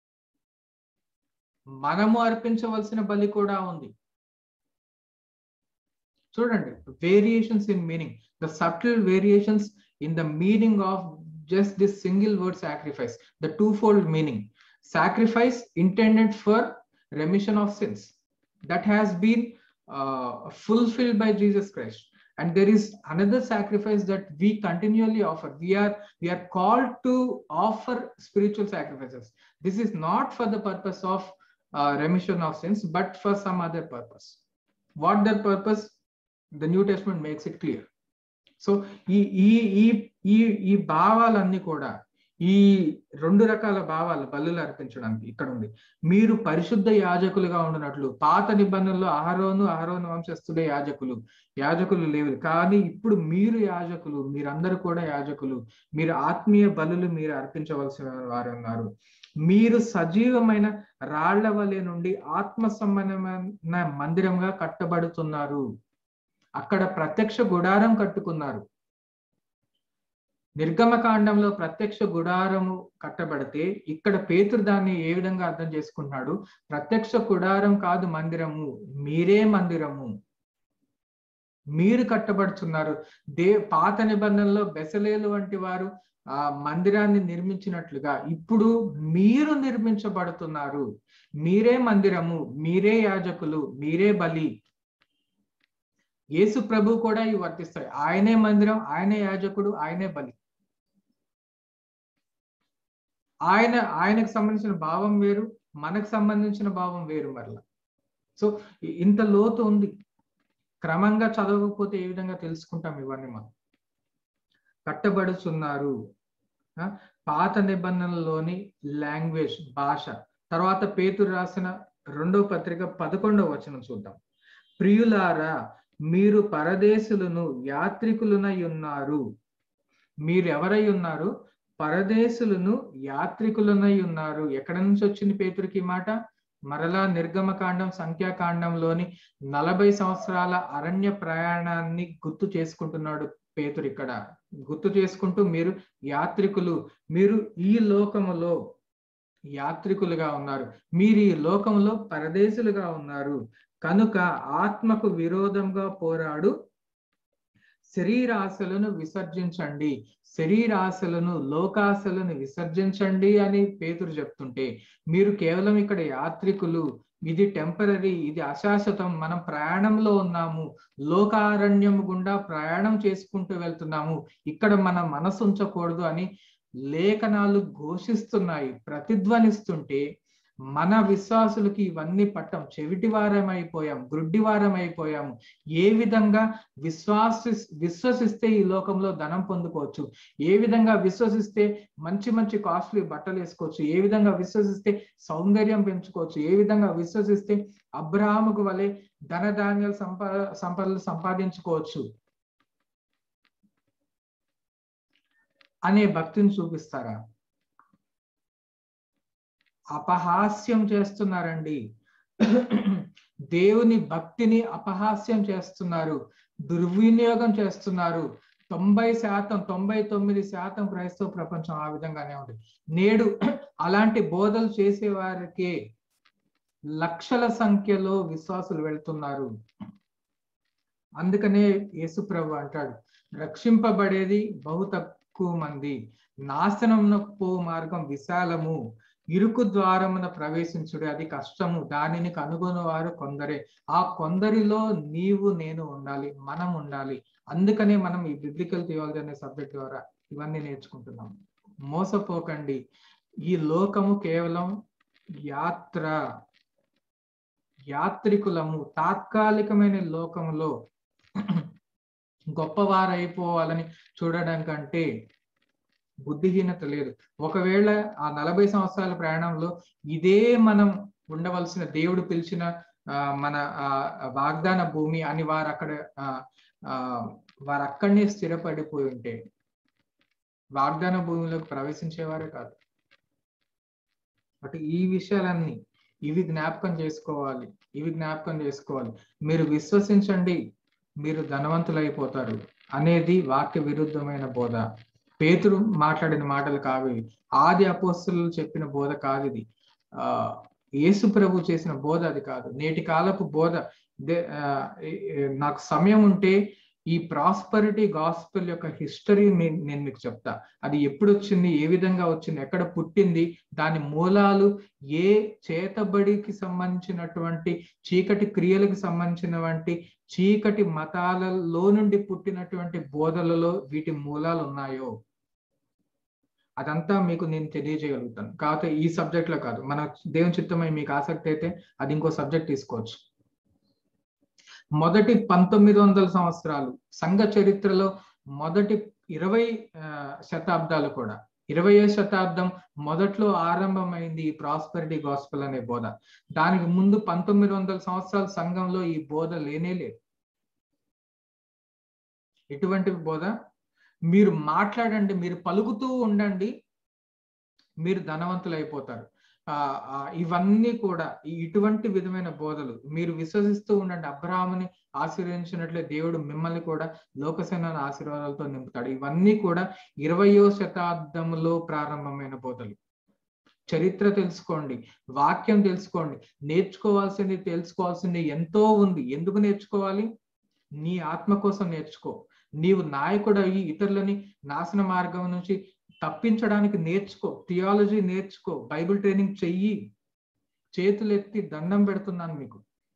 మనము అర్పించవలసిన బలి కూడా ఉంది చూడండి variations in meaning the subtle variations in the meaning of just this single word sacrifice, the twofold meaning. Sacrifice intended for remission of sins that has been uh, fulfilled by Jesus Christ. And there is another sacrifice that we continually offer. We are we are called to offer spiritual sacrifices. This is not for the purpose of uh, remission of sins, but for some other purpose. What that purpose? The New Testament makes it clear. So ఈ ఈ ఈ ఈ ఈ భావాలన్నీ కూడా ఈ రెండు రకాల భావాలు బల్లులు అర్పించడానికి ఇక్కడ ఉంది మీరు పరిశుద్ధ యాజకులుగా ఉండినట్లు పాత నిబంధనలో అహరోను అహరోను వంశస్థుడే యాజకులు యాజకులు లేవు కానీ ఇప్పుడు మీరు యాజకులు మీరందరూ కూడా యాజకులు మీరు ఆత్మీయ బలులు మీరు అర్పించవలసిన వారు ఉన్నారు మీరు సజీవమైన రాళ్ల వలె నుండి ఆత్మ సంబంధమైన మందిరంగా కట్టబడుతున్నారు అక్కడ ప్రత్యక్ష గుడారం కట్టుకున్నారు నిర్గమకాండంలో ప్రత్యక్ష గుడారము కట్టబడితే ఇక్కడ పేతురు దాన్ని ఏ విధంగా అర్థం చేసుకుంటున్నాడు ప్రత్యక్ష గుడారం కాదు మందిరము మీరే మందిరము మీరు కట్టబడుతున్నారు దే పాత నిబంధనలో బెసలేలు వంటి వారు ఆ మందిరాన్ని నిర్మించినట్లుగా ఇప్పుడు మీరు నిర్మించబడుతున్నారు మీరే మందిరము మీరే యాజకులు మీరే బలి యేసు ప్రభు కూడా ఇవి వర్తిస్తాయి ఆయనే మందిరం ఆయనే యాజకుడు ఆయనే బలి ఆయన ఆయనకు సంబంధించిన భావం వేరు మనకు సంబంధించిన భావం వేరు మరలా సో ఇంత లోతు ఉంది క్రమంగా చదవకపోతే ఏ విధంగా తెలుసుకుంటాం ఇవన్నీ మనం కట్టబడుచున్నారు పాత నిబంధనలోని లాంగ్వేజ్ భాష తర్వాత పేతురు రాసిన రెండో పత్రిక పదకొండవ వచనం చూద్దాం ప్రియులారా మీరు పరదేశులను యాత్రికులనై ఉన్నారు మీరు ఎవరై ఉన్నారు పరదేశులను యాత్రికులనై ఉన్నారు ఎక్కడ నుంచి వచ్చింది పేతురికి మాట మరలా నిర్గమకాండం సంఖ్యాకాండంలోని నలభై సంవత్సరాల అరణ్య ప్రయాణాన్ని గుర్తు చేసుకుంటున్నాడు పేతురు ఇక్కడ గుర్తు చేసుకుంటూ మీరు యాత్రికులు మీరు ఈ లోకములో యాత్రికులుగా ఉన్నారు మీరు ఈ లోకంలో పరదేశులుగా ఉన్నారు కనుక ఆత్మకు విరోధంగా పోరాడు శరీరాశలను విసర్జించండి శరీరాశలను లోకాశలను విసర్జించండి అని పేతురు చెప్తుంటే మీరు కేవలం ఇక్కడ యాత్రికులు ఇది టెంపరీ ఇది అశాశ్వతం మనం ప్రయాణంలో ఉన్నాము లోకారణ్యం గుండా ప్రయాణం చేసుకుంటూ వెళ్తున్నాము ఇక్కడ మన మనసు ఉంచకూడదు అని లేఖనాలు ఘోషిస్తున్నాయి ప్రతిధ్వనిస్తుంటే మన విశ్వాసులకి ఇవన్నీ పట్టం చెవిటి వారం అయిపోయాం గ్రుడ్డి వారం అయిపోయాము ఏ విధంగా విశ్వాసి విశ్వసిస్తే ఈ లోకంలో ధనం పొందుకోవచ్చు ఏ విధంగా విశ్వసిస్తే మంచి మంచి కాస్ట్లీ బట్టలు వేసుకోవచ్చు ఏ విధంగా విశ్వసిస్తే సౌందర్యం పెంచుకోవచ్చు ఏ విధంగా విశ్వసిస్తే అబ్రాహముకు వలె ధనధాన్యాలు సంపా సంపదలు సంపాదించుకోవచ్చు అనే భక్తిని చూపిస్తారా అపహాస్యం చేస్తున్నారండి దేవుని భక్తిని అపహాస్యం చేస్తున్నారు దుర్వినియోగం చేస్తున్నారు తొంభై శాతం తొంభై తొమ్మిది శాతం క్రైస్తవ ప్రపంచం ఆ విధంగానే ఉంది నేడు అలాంటి బోధలు చేసే వారికి లక్షల సంఖ్యలో విశ్వాసులు వెళ్తున్నారు అందుకనే యేసుప్రభు అంటాడు రక్షింపబడేది బహు తక్కువ మంది నాశనమునకు పో మార్గం విశాలము ఇరుకు ద్వారమున ప్రవేశించుడు అది కష్టము దానిని కనుగొని వారు కొందరే ఆ కొందరిలో నీవు నేను ఉండాలి మనం ఉండాలి అందుకనే మనం ఈ బిబ్లికల్ థియాలజీ అనే సబ్జెక్ట్ ద్వారా ఇవన్నీ నేర్చుకుంటున్నాం మోసపోకండి ఈ లోకము కేవలం యాత్ర యాత్రికులము తాత్కాలికమైన లోకములో గొప్పవారైపోవాలని చూడడం కంటే బుద్ధిహీనత లేదు ఒకవేళ ఆ నలభై సంవత్సరాల ప్రయాణంలో ఇదే మనం ఉండవలసిన దేవుడు పిలిచిన మన వాగ్దాన భూమి అని వారు అక్కడ వారు అక్కడనే స్థిరపడిపోయి ఉంటే వాగ్దాన భూమిలోకి ప్రవేశించేవారే కాదు అటు ఈ విషయాలన్నీ ఇవి జ్ఞాపకం చేసుకోవాలి ఇవి జ్ఞాపకం చేసుకోవాలి మీరు విశ్వసించండి మీరు ధనవంతులైపోతారు అనేది వాక్య విరుద్ధమైన బోధ పేతురు మాట్లాడిన మాటలు కావి ఆది అపోస్తులు చెప్పిన బోధ కాదు ఇది ఆ యేసు ప్రభు చేసిన బోధ అది కాదు నేటి కాలపు బోధ నాకు సమయం ఉంటే ఈ ప్రాస్పరిటీ గాస్పెల్ యొక్క హిస్టరీ నేను మీకు చెప్తా అది ఎప్పుడు వచ్చింది ఏ విధంగా వచ్చింది ఎక్కడ పుట్టింది దాని మూలాలు ఏ చేతబడికి సంబంధించినటువంటి చీకటి క్రియలకు సంబంధించినటువంటి చీకటి మతాలలో నుండి పుట్టినటువంటి బోధలలో వీటి మూలాలు ఉన్నాయో అదంతా మీకు నేను తెలియజేయగలుగుతాను కాకపోతే ఈ సబ్జెక్ట్ లో కాదు మన దేవుని చిత్తమై మీకు ఆసక్తి అయితే అది ఇంకో సబ్జెక్ట్ తీసుకోవచ్చు మొదటి పంతొమ్మిది వందల సంవత్సరాలు సంఘ చరిత్రలో మొదటి ఇరవై శతాబ్దాలు కూడా ఇరవై శతాబ్దం మొదట్లో ఆరంభమైంది ఈ ప్రాస్పరిటీ గాస్పల్ అనే బోధ దానికి ముందు పంతొమ్మిది వందల సంవత్సరాల సంఘంలో ఈ బోధ లేనే లేదు ఎటువంటి బోధ మీరు మాట్లాడండి మీరు పలుకుతూ ఉండండి మీరు ధనవంతులు అయిపోతారు ఆ ఇవన్నీ కూడా ఇటువంటి విధమైన బోధలు మీరు విశ్వసిస్తూ ఉండండి అబ్రాహ్మని ఆశీర్వదించినట్లే దేవుడు మిమ్మల్ని కూడా లోకసేన ఆశీర్వాదాలతో నింపుతాడు ఇవన్నీ కూడా ఇరవయో శతాబ్దంలో ప్రారంభమైన బోధలు చరిత్ర తెలుసుకోండి వాక్యం తెలుసుకోండి నేర్చుకోవాల్సింది తెలుసుకోవాల్సింది ఎంతో ఉంది ఎందుకు నేర్చుకోవాలి నీ ఆత్మ కోసం నేర్చుకో నీవు నాయకుడు అయ్యి ఇతరులని నాశన మార్గం నుంచి తప్పించడానికి నేర్చుకో థియాలజీ నేర్చుకో బైబిల్ ట్రైనింగ్ చెయ్యి చేతులు ఎత్తి దండం పెడుతున్నాను మీకు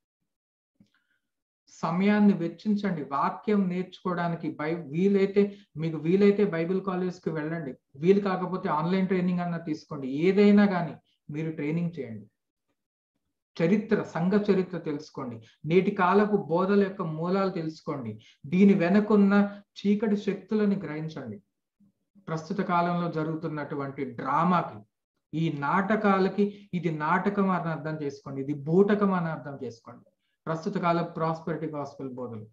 సమయాన్ని వెచ్చించండి వాక్యం నేర్చుకోవడానికి బై వీలైతే మీకు వీలైతే బైబిల్ కాలేజ్కి వెళ్ళండి వీలు కాకపోతే ఆన్లైన్ ట్రైనింగ్ అన్న తీసుకోండి ఏదైనా కానీ మీరు ట్రైనింగ్ చేయండి చరిత్ర సంఘ చరిత్ర తెలుసుకోండి నేటి కాలపు బోధల యొక్క మూలాలు తెలుసుకోండి దీని వెనకున్న చీకటి శక్తులని గ్రహించండి ప్రస్తుత కాలంలో జరుగుతున్నటువంటి డ్రామాకి ఈ నాటకాలకి ఇది నాటకం అని అర్థం చేసుకోండి ఇది బూటకం అని అర్థం చేసుకోండి ప్రస్తుత కాల ప్రాస్పెరిటీ గాస్పెల్ బోధలు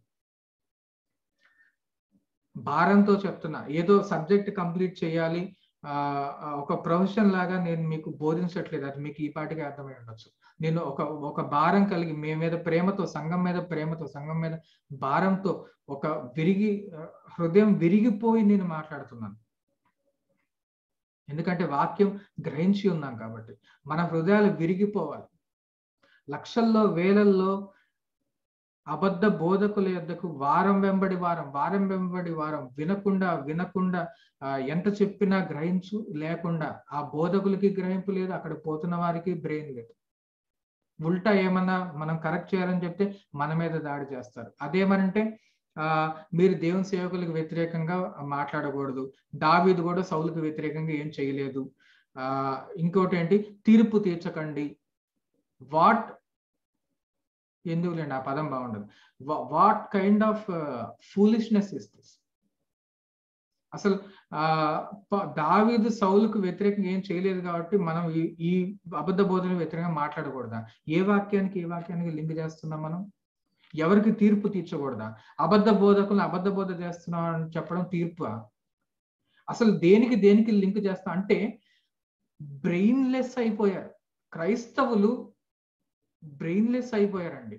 భారంతో చెప్తున్నా ఏదో సబ్జెక్ట్ కంప్లీట్ చేయాలి ఆ ఒక ప్రొఫెషన్ లాగా నేను మీకు బోధించట్లేదు అది మీకు ఈ పాటికి అర్థమై ఉండొచ్చు నేను ఒక ఒక భారం కలిగి మీ మీద ప్రేమతో సంఘం మీద ప్రేమతో సంఘం మీద భారంతో ఒక విరిగి హృదయం విరిగిపోయి నేను మాట్లాడుతున్నాను ఎందుకంటే వాక్యం గ్రహించి ఉన్నాం కాబట్టి మన హృదయాలు విరిగిపోవాలి లక్షల్లో వేలల్లో అబద్ధ బోధకుల యొద్దకు వారం వెంబడి వారం వారం వెంబడి వారం వినకుండా వినకుండా ఆ, ఎంత చెప్పినా గ్రహించు లేకుండా ఆ బోధకులకి గ్రహింపు లేదు అక్కడ పోతున్న వారికి బ్రెయిన్ లేదు ఉల్టా ఏమన్నా మనం కరెక్ట్ చేయాలని చెప్తే మన మీద దాడి చేస్తారు అదేమనంటే ఆ మీరు దేవుని సేవకులకు వ్యతిరేకంగా మాట్లాడకూడదు దావీదు కూడా సౌలుకు వ్యతిరేకంగా ఏం చేయలేదు ఆ ఇంకోటి ఏంటి తీర్పు తీర్చకండి వాట్ ఎందుకులేండి ఆ పదం బాగుండదు what kind of foolishness is this అసలు ఆ ప- దావీదు సౌలుకు వ్యతిరేకంగా ఏం చేయలేదు కాబట్టి మనం ఈ ఈ అబద్ధ బోధన వ్యతిరేకంగా మాట్లాడకూడదా ఏ వాక్యానికి ఏ వాక్యానికి లింక్ చేస్తున్నాం మనం ఎవరికి తీర్పు తీర్చకూడదా అబద్ధ బోధకులు అబద్ధ బోధ చేస్తున్నాం అని చెప్పడం తీర్పు అసలు దేనికి దేనికి లింక్ చేస్తా అంటే బ్రెయిన్లెస్ అయిపోయారు క్రైస్తవులు బ్రెయిన్లెస్ అయిపోయారండి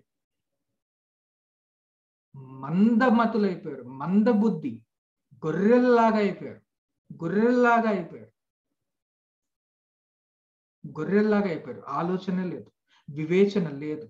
మందమతులు అయిపోయారు మందబుద్ధి గొర్రెల్లాగా అయిపోయారు గొర్రెల్లాగా అయిపోయారు గొర్రెల్లాగా అయిపోయారు ఆలోచన లేదు వివేచన లేదు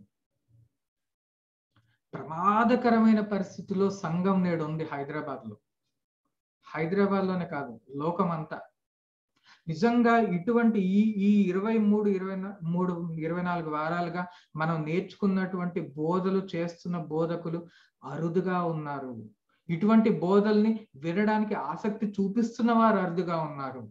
ప్రమాదకరమైన పరిస్థితిలో సంఘం నేడు ఉంది హైదరాబాద్ లో హైదరాబాద్ లోనే కాదు లోకం అంతా నిజంగా ఇటువంటి ఈ ఈ ఇరవై మూడు ఇరవై నా- మూడు ఇరవై నాలుగు వారాలుగా మనం నేర్చుకున్నటువంటి బోధలు చేస్తున్న బోధకులు అరుదుగా ఉన్నారు ఇటువంటి బోధల్ని వినడానికి ఆసక్తి చూపిస్తున్న వారు అరుదుగా ఉన్నారు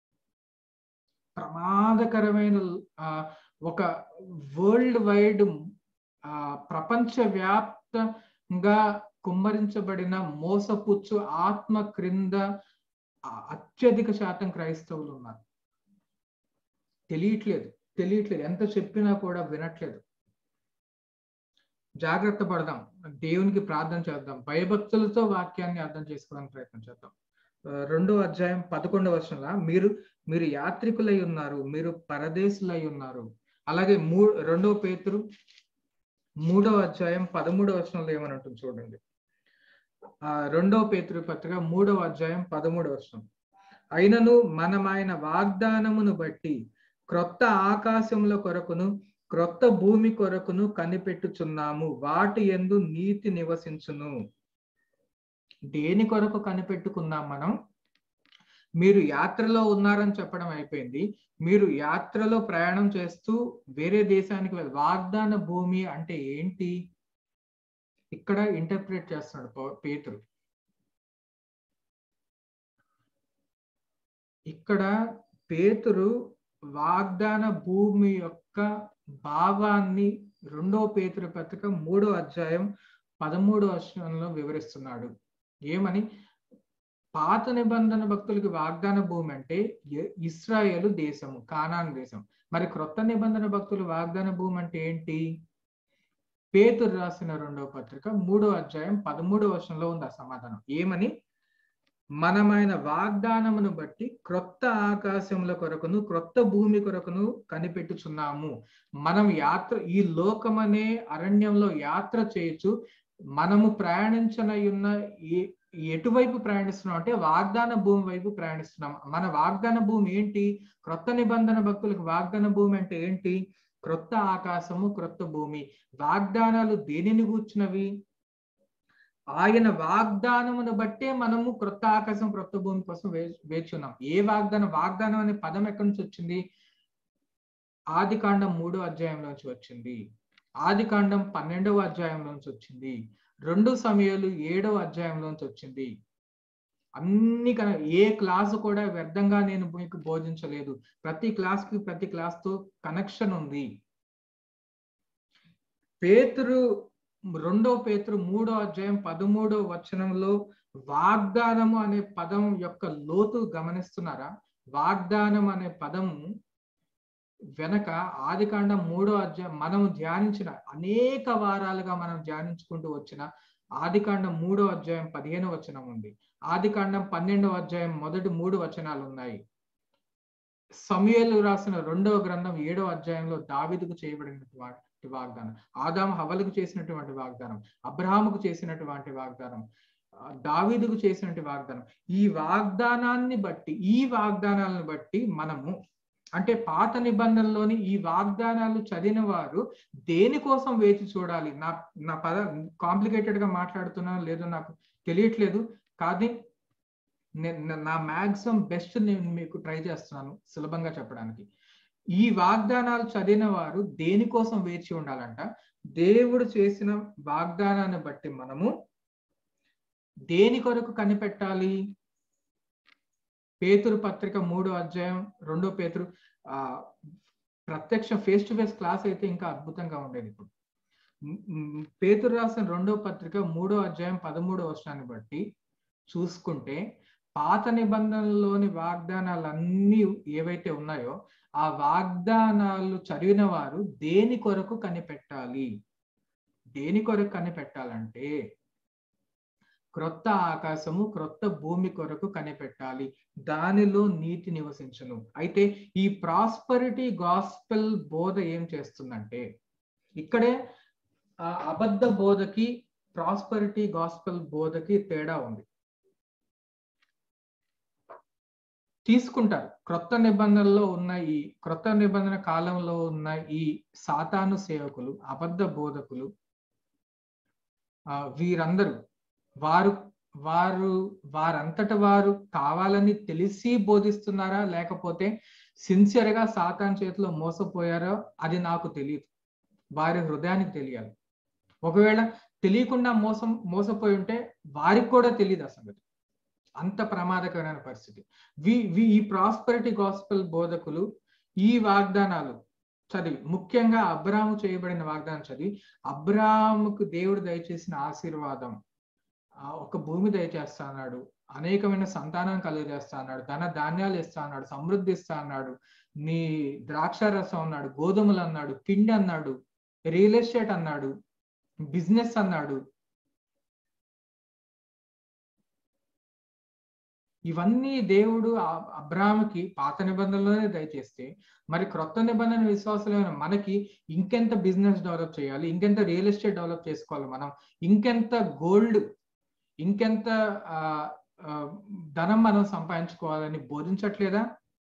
ప్రమాదకరమైన ఆ, ఒక వరల్డ్ వైడ్ ఆ ప్రపంచ వ్యాప్తంగా కుమ్మరించబడిన మోసపుచ్చు ఆత్మ క్రింద ఆ అత్యధిక శాతం క్రైస్తవులు ఉన్నారు తెలియట్లేదు తెలియట్లేదు ఎంత చెప్పినా కూడా వినట్లేదు జాగ్రత్త పడదాం దేవునికి ప్రార్థన చేద్దాం భయభక్తులతో వాక్యాన్ని అర్థం చేసుకోవడానికి ప్రయత్నం చేద్దాం ఆ, రెండో అధ్యాయం పదకొండవ వర్షంలో మీరు మీరు యాత్రికులై ఉన్నారు మీరు పరదేశులై ఉన్నారు అలాగే మూ రెండవ పేతురు మూడవ అధ్యాయం పదమూడవ వచనంలో ఏమని ఉంటుంది చూడండి ఆ రెండవ పేతురు పత్రిక మూడవ అధ్యాయం పదమూడవ వచనం అయినను మనం ఆయన వాగ్దానమును బట్టి క్రొత్త ఆకాశముల కొరకును క్రొత్త భూమి కొరకును కనిపెట్టుచున్నాము వాటి ఎందు నీతి నివసించును దేని కొరకు కనిపెట్టుకున్నాం మనం మీరు యాత్రలో ఉన్నారని చెప్పడం అయిపోయింది మీరు యాత్రలో ప్రయాణం చేస్తూ వేరే దేశానికి వెళ్ళ వాగ్దాన భూమి అంటే ఏంటి ఇక్కడ ఇంటర్ప్రిట్ చేస్తున్నాడు పౌ- పేతురు ఇక్కడ పేతురు వాగ్దాన భూమి యొక్క భావాన్ని రెండో పేతురు పత్రిక మూడో అధ్యాయం పదమూడో అధ్యాయంలో వివరిస్తున్నాడు ఏమని పాత నిబంధన భక్తులకి వాగ్దాన భూమి అంటే ఇ- ఇస్రాయేలు దేశము కానాన్ దేశం మరి క్రొత్త నిబంధన భక్తులు వాగ్దాన భూమి అంటే ఏంటి పేతురు రాసిన రెండవ పత్రిక మూడో అధ్యాయం పదమూడో వర్షంలో ఉంది ఆ సమాధానం ఏమని మనమైన వాగ్దానమును బట్టి క్రొత్త ఆకాశముల కొరకును క్రొత్త భూమి కొరకును కనిపెట్టుచున్నాము మనం యాత్ర ఈ లోకమనే అరణ్యంలో యాత్ర చేయొచ్చు మనము ప్రయాణించనయున్న ఏ ఎటువైపు ప్రయాణిస్తున్నాం అంటే వాగ్దాన భూమి వైపు ప్రయాణిస్తున్నాం మన వాగ్దాన భూమి ఏంటి క్రొత్త నిబంధన భక్తులకు వాగ్దాన భూమి అంటే ఏంటి క్రొత్త ఆకాశము క్రొత్త భూమి వాగ్దానాలు దేనిని కూర్చున్నవి ఆయన వాగ్దానమును బట్టే మనము క్రొత్త ఆకాశం క్రొత్త భూమి కోసం వే వేచున్నాం ఏ వాగ్దానం వాగ్దానం అనే పదం ఎక్కడి నుంచి వచ్చింది ఆది కాండం మూడో అధ్యాయంలోంచి వచ్చింది ఆది కాండం పన్నెండవ అధ్యాయంలోంచి వచ్చింది రెండు సమయాలు ఏడవ అధ్యాయంలోంచి వచ్చింది అన్ని కన- ఏ క్లాసు కూడా వ్యర్థంగా నేను మీకు బోధించలేదు ప్రతి క్లాస్ కి ప్రతి క్లాస్ తో కనెక్షన్ ఉంది పేతురు రెండో పేతురు మూడో అధ్యాయం పదమూడో వచనంలో వాగ్దానము అనే పదం యొక్క లోతు గమనిస్తున్నారా వాగ్దానం అనే పదము వెనక ఆదికాండం మూడో అధ్యాయం మనం ధ్యానించిన అనేక వారాలుగా మనం ధ్యానించుకుంటూ వచ్చిన ఆదికాండం మూడో అధ్యాయం పదిహేను వచనం ఉంది ఆదికాండం పన్నెండవ అధ్యాయం మొదటి మూడు వచనాలు ఉన్నాయి సమయలు రాసిన రెండవ గ్రంథం ఏడవ అధ్యాయంలో దావిదుకు చేయబడినటువంటి వాగ్దానం ఆదాం హవలకు చేసినటువంటి వాగ్దానం అబ్రహాముకు చేసినటువంటి వాగ్దానం ఆ, దావీదుకు చేసినటువంటి వాగ్దానం ఈ వాగ్దానాన్ని బట్టి ఈ వాగ్దానాలను బట్టి మనము అంటే పాత నిబంధనలోని ఈ వాగ్దానాలు చదివిన వారు దేనికోసం వేచి చూడాలి నా నా పద కాంప్లికేటెడ్ గా మాట్లాడుతున్నాను లేదో నాకు తెలియట్లేదు కానీ నా మ్యాక్సిమం బెస్ట్ నేను మీకు ట్రై చేస్తున్నాను సులభంగా చెప్పడానికి ఈ వాగ్దానాలు చదివిన వారు దేనికోసం వేచి ఉండాలంట దేవుడు చేసిన వాగ్దానాన్ని బట్టి మనము దేని కొరకు కనిపెట్టాలి పేతురు పత్రిక మూడో అధ్యాయం రెండో పేతురు ఆ ప్రత్యక్ష ఫేస్ టు ఫేస్ క్లాస్ అయితే ఇంకా అద్భుతంగా ఉండేది ఇప్పుడు పేతురు రాసిన రెండో పత్రిక మూడో అధ్యాయం పదమూడో వర్షాన్ని బట్టి చూసుకుంటే పాత నిబంధనలోని వాగ్దానాలన్నీ ఏవైతే ఉన్నాయో ఆ వాగ్దానాలు చదివిన వారు దేని కొరకు కనిపెట్టాలి దేని కొరకు కనిపెట్టాలంటే క్రొత్త ఆకాశము క్రొత్త భూమి కొరకు కనిపెట్టాలి దానిలో నీతి నివసించును అయితే ఈ ప్రాస్పరిటీ గాస్పెల్ బోధ ఏం చేస్తుందంటే ఇక్కడే ఆ అబద్ధ బోధకి ప్రాస్పరిటీ గాస్పెల్ బోధకి తేడా ఉంది తీసుకుంటారు క్రొత్త నిబంధనలో ఉన్న ఈ క్రొత్త నిబంధన కాలంలో ఉన్న ఈ సాతాను సేవకులు అబద్ధ బోధకులు వీరందరూ వారు వారు వారంతట వారు కావాలని తెలిసి బోధిస్తున్నారా లేకపోతే సిన్సియర్ గా సాతాన్ చేతిలో మోసపోయారో అది నాకు తెలియదు వారి హృదయానికి తెలియాలి ఒకవేళ తెలియకుండా మోసం మోసపోయి ఉంటే వారికి కూడా తెలియదు అసలు అంత ప్రమాదకరమైన పరిస్థితి వి వి ఈ ప్రాస్పరిటీ గాస్పల్ బోధకులు ఈ వాగ్దానాలు చదివి ముఖ్యంగా అబ్రాము చేయబడిన వాగ్దానం చదివి అబ్రాముకు దేవుడు దయచేసిన ఆశీర్వాదం ఒక భూమి దయచేస్తా అన్నాడు అనేకమైన సంతానం కలుగజేస్తా అన్నాడు ధన ధాన్యాలు ఇస్తా అన్నాడు సమృద్ధి ఇస్తా అన్నాడు నీ ద్రాక్ష రసం అన్నాడు గోధుమలు అన్నాడు పిండి అన్నాడు రియల్ ఎస్టేట్ అన్నాడు బిజినెస్ అన్నాడు ఇవన్నీ దేవుడు అబ్రాహాముకి పాత నిబంధనలోనే దయచేస్తే మరి క్రొత్త నిబంధన విశ్వాసమైన మనకి ఇంకెంత బిజినెస్ డెవలప్ చేయాలి ఇంకెంత రియల్ ఎస్టేట్ డెవలప్ చేసుకోవాలి మనం ఇంకెంత గోల్డ్ ఇంకెంత ధనం మనం సంపాదించుకోవాలని బోధించట్లేదా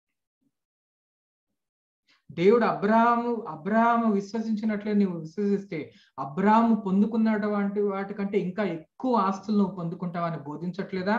దేవుడు అబ్రాహాము అబ్రాహాము విశ్వసించినట్లే నువ్వు విశ్వసిస్తే అబ్రాహాము పొందుకున్నటువంటి వాటికంటే ఇంకా ఎక్కువ ఆస్తులు నువ్వు పొందుకుంటావని బోధించట్లేదా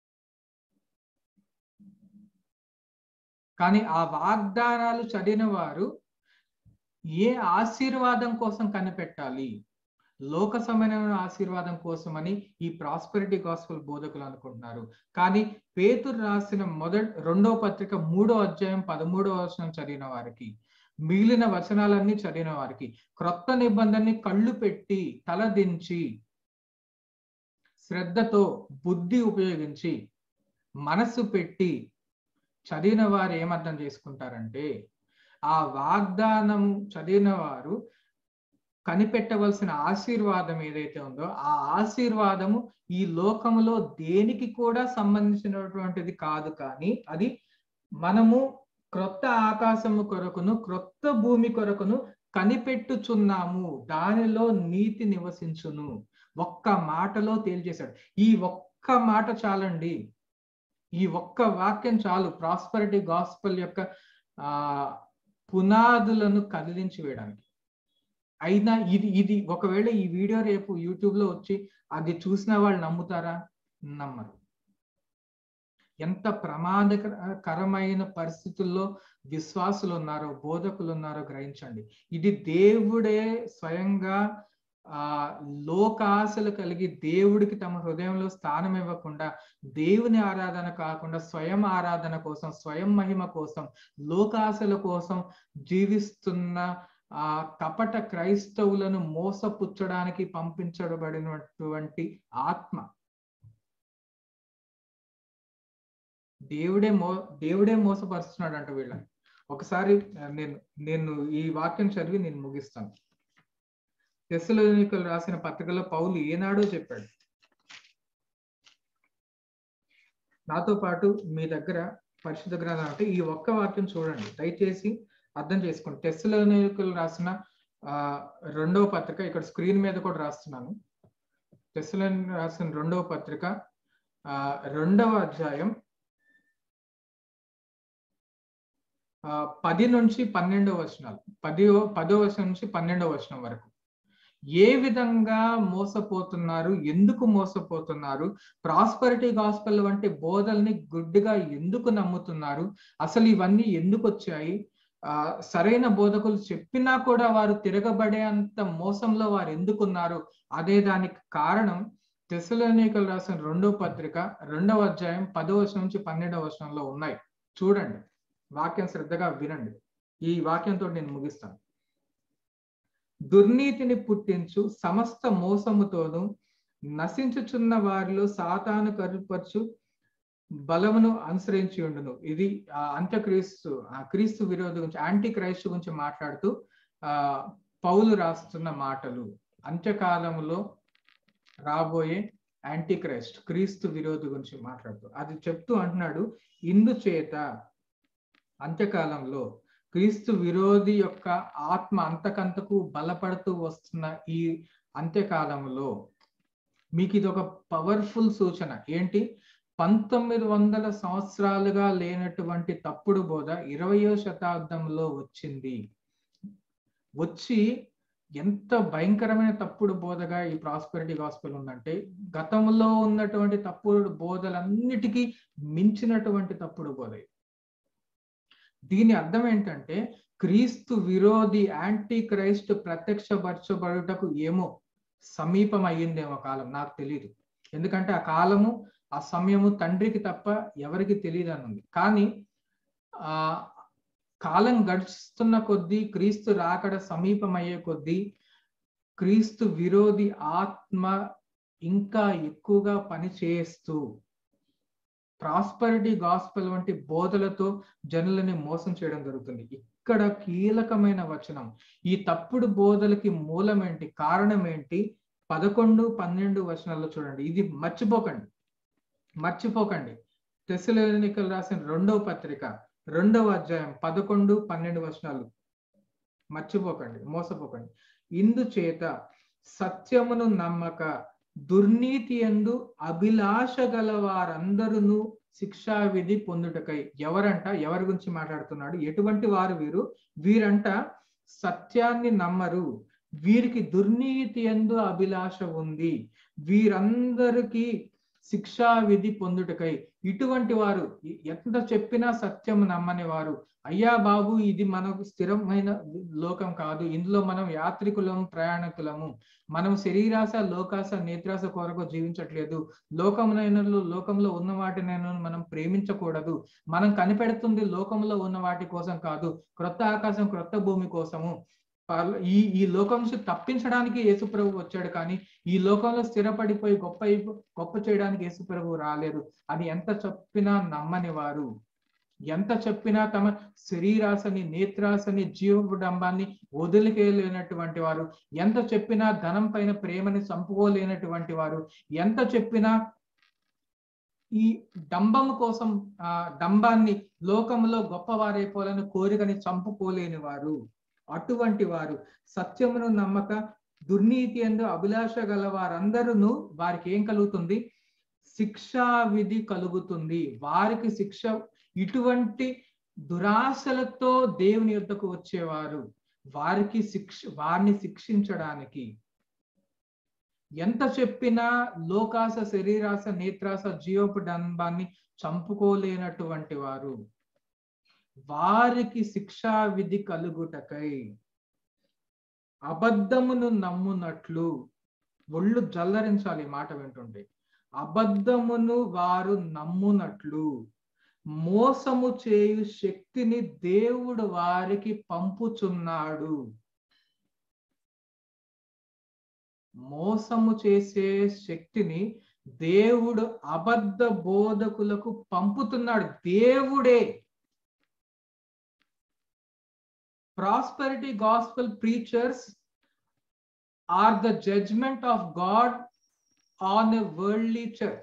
కానీ ఆ వాగ్దానాలు చదివిన వారు ఏ ఆశీర్వాదం కోసం కనిపెట్టాలి లోక సమైన ఆశీర్వాదం కోసమని ఈ ప్రాస్పెరిటీ గాస్పల్ బోధకులు అనుకుంటున్నారు కానీ పేతురు రాసిన మొదటి రెండో పత్రిక మూడో అధ్యాయం పదమూడో వచనం చదివిన వారికి మిగిలిన వచనాలన్నీ చదివిన వారికి క్రొత్త నిబంధనని కళ్ళు పెట్టి తలదించి శ్రద్ధతో బుద్ధి ఉపయోగించి మనస్సు పెట్టి చదివిన వారు ఏమర్థం చేసుకుంటారంటే ఆ వాగ్దానం చదివిన వారు కనిపెట్టవలసిన ఆశీర్వాదం ఏదైతే ఉందో ఆ ఆశీర్వాదము ఈ లోకములో దేనికి కూడా సంబంధించినటువంటిది కాదు కానీ అది మనము క్రొత్త ఆకాశము కొరకును క్రొత్త భూమి కొరకును కనిపెట్టుచున్నాము దానిలో నీతి నివసించును ఒక్క మాటలో తేల్చేశాడు ఈ ఒక్క మాట చాలండి ఈ ఒక్క వాక్యం చాలు ప్రాస్పరిటీ గాస్పల్ యొక్క ఆ పునాదులను కదిలించి వేయడానికి అయినా ఇది ఇది ఒకవేళ ఈ వీడియో రేపు యూట్యూబ్ లో వచ్చి అది చూసిన వాళ్ళు నమ్ముతారా నమ్మరు ఎంత ప్రమాదకరమైన పరిస్థితుల్లో విశ్వాసులు ఉన్నారో బోధకులు ఉన్నారో గ్రహించండి ఇది దేవుడే స్వయంగా ఆ లోకాశలు కలిగి దేవుడికి తమ హృదయంలో స్థానం ఇవ్వకుండా దేవుని ఆరాధన కాకుండా స్వయం ఆరాధన కోసం స్వయం మహిమ కోసం లోకాశల కోసం జీవిస్తున్న ఆ కపట క్రైస్తవులను మోసపుచ్చడానికి పంపించబడినటువంటి ఆత్మ దేవుడే మో దేవుడే మోసపరుస్తున్నాడు అంట వీళ్ళని ఒకసారి నేను నేను ఈ వాక్యం చదివి నేను ముగిస్తాను తెస్సలోనికలు రాసిన పత్రికలో పౌలు ఏనాడో చెప్పాడు నాతో పాటు మీ దగ్గర పరిశుద్ధ గ్రంథం అంటే ఈ ఒక్క వాక్యం చూడండి దయచేసి అర్థం చేసుకోండి టెస్సలోనికలు రాసిన ఆ రెండవ పత్రిక ఇక్కడ స్క్రీన్ మీద కూడా రాస్తున్నాను టెస్సలోని రాసిన రెండవ పత్రిక ఆ రెండవ అధ్యాయం ఆ, పది నుంచి పన్నెండో వచనాలు పదో పదో వచనం నుంచి పన్నెండో వచనం వరకు ఏ విధంగా మోసపోతున్నారు ఎందుకు మోసపోతున్నారు ప్రాస్పరిటీ గాస్పల్ వంటి బోధల్ని గుడ్డిగా ఎందుకు నమ్ముతున్నారు అసలు ఇవన్నీ ఎందుకు వచ్చాయి ఆ సరైన బోధకులు చెప్పినా కూడా వారు తిరగబడే అంత మోసంలో వారు ఎందుకున్నారు అదే దానికి కారణం తెసలోనికలు రాసిన రెండో పత్రిక రెండవ అధ్యాయం పదో వచనం నుంచి పన్నెండవ వచనంలో ఉన్నాయి చూడండి వాక్యం శ్రద్ధగా వినండి ఈ వాక్యంతో నేను ముగిస్తాను దుర్నీతిని పుట్టించు సమస్త మోసముతోను నశించుచున్న వారిలో సాతాను కరుపరచు బలమును అనుసరించి ఉండును ఇది ఆ అంత్యక్రీస్తు ఆ క్రీస్తు విరోధి గురించి యాంటీ క్రైస్తు గురించి మాట్లాడుతూ ఆ పౌలు రాస్తున్న మాటలు అంత్యకాలంలో రాబోయే యాంటీ క్రైస్ట్ క్రీస్తు విరోధి గురించి మాట్లాడుతూ అది చెప్తూ అంటున్నాడు ఇందుచేత అంత్యకాలంలో క్రీస్తు విరోధి యొక్క ఆత్మ అంతకంతకు బలపడుతూ వస్తున్న ఈ అంత్యకాలంలో మీకు ఇది ఒక పవర్ఫుల్ సూచన ఏంటి పంతొమ్మిది వందల సంవత్సరాలుగా లేనటువంటి తప్పుడు బోధ ఇరవయో శతాబ్దంలో వచ్చింది వచ్చి ఎంత భయంకరమైన తప్పుడు బోధగా ఈ ప్రాస్పెరిటీ గాస్పెల్ ఉందంటే గతంలో ఉన్నటువంటి తప్పుడు బోధలన్నిటికీ మించినటువంటి తప్పుడు బోధ ఇది. దీని అర్థం ఏంటంటే క్రీస్తు విరోధి యాంటీ క్రైస్ట్ ప్రత్యక్షపరచబడుటకు ఏమో సమీపం అయ్యిందేమో కాలం నాకు తెలియదు ఎందుకంటే ఆ కాలము ఆ సమయము తండ్రికి తప్ప ఎవరికి తెలియదు అని ఉంది కానీ ఆ కాలం గడుస్తున్న కొద్దీ క్రీస్తు రాకడ సమీపం అయ్యే కొద్దీ క్రీస్తు విరోధి ఆత్మ ఇంకా ఎక్కువగా పనిచేస్తూ ప్రాస్పరిటీ గాస్పెల్ వంటి బోధలతో జనులని మోసం చేయడం జరుగుతుంది ఇక్కడ కీలకమైన వచనం ఈ తప్పుడు బోధలకి మూలం ఏంటి కారణం ఏంటి పదకొండు పన్నెండు వచనాల్లో చూడండి ఇది మర్చిపోకండి మర్చిపోకండి తెసలోనికలు రాసిన రెండవ పత్రిక రెండవ అధ్యాయం పదకొండు పన్నెండు వచనాలు మర్చిపోకండి మోసపోకండి ఇందుచేత సత్యమును నమ్మక దుర్నీతి ఎందు అభిలాష గల వారందరూ శిక్షా విధి పొందుటకై ఎవరంట ఎవరి గురించి మాట్లాడుతున్నాడు ఎటువంటి వారు వీరు వీరంట సత్యాన్ని నమ్మరు వీరికి దుర్నీతి ఎందు అభిలాష ఉంది వీరందరికీ శిక్షా విధి పొందుటకై ఇటువంటి వారు ఎంత చెప్పినా సత్యం నమ్మని వారు అయ్యా బాబు ఇది మనకు స్థిరమైన లోకం కాదు ఇందులో మనం యాత్రికులం ప్రయాణికులము మనం శరీరాశ లోకాశ నేత్రాశ కొరకు జీవించట్లేదు లోకమునైన లోకంలో ఉన్న వాటినైనా మనం ప్రేమించకూడదు మనం కనిపెడుతుంది లోకంలో ఉన్న వాటి కోసం కాదు క్రొత్త ఆకాశం క్రొత్త భూమి కోసము ఈ ఈ లోకం నుంచి తప్పించడానికి యేసుప్రభు వచ్చాడు కానీ ఈ లోకంలో స్థిరపడిపోయి గొప్ప గొప్ప చేయడానికి యేసుప్రభు రాలేదు అని ఎంత చెప్పినా నమ్మని వారు ఎంత చెప్పినా తమ శరీరాశని నేత్రాశని జీవడంబాన్ని వదిలికేయలేనటువంటి వారు ఎంత చెప్పినా ధనం పైన ప్రేమని చంపుకోలేనటువంటి వారు ఎంత చెప్పినా ఈ డంబము కోసం ఆ డంబాన్ని లోకంలో గొప్పవారైపోవాలని కోరికని చంపుకోలేని వారు అటువంటి వారు సత్యమును నమ్మక దుర్నీతి ఎందు అభిలాష గల వారందరూ వారికి ఏం కలుగుతుంది శిక్షా విధి కలుగుతుంది వారికి శిక్ష ఇటువంటి దురాశలతో దేవుని యొద్దకు వచ్చేవారు వారికి శిక్ష వారిని శిక్షించడానికి ఎంత చెప్పినా లోకాస శరీరాస నేత్రాస జీవపు డంబాన్ని చంపుకోలేనటువంటి వారు వారికి శిక్షా విధి కలుగుటకై అబద్ధమును నమ్మునట్లు ఒళ్ళు జల్లరించాలి ఈ మాట వింటుంటే అబద్ధమును వారు నమ్మునట్లు మోసము చేయు శక్తిని దేవుడు వారికి పంపుచున్నాడు మోసము చేసే శక్తిని దేవుడు అబద్ధ బోధకులకు పంపుతున్నాడు దేవుడే prosperity gospel preachers are the judgment of God on a worldly church.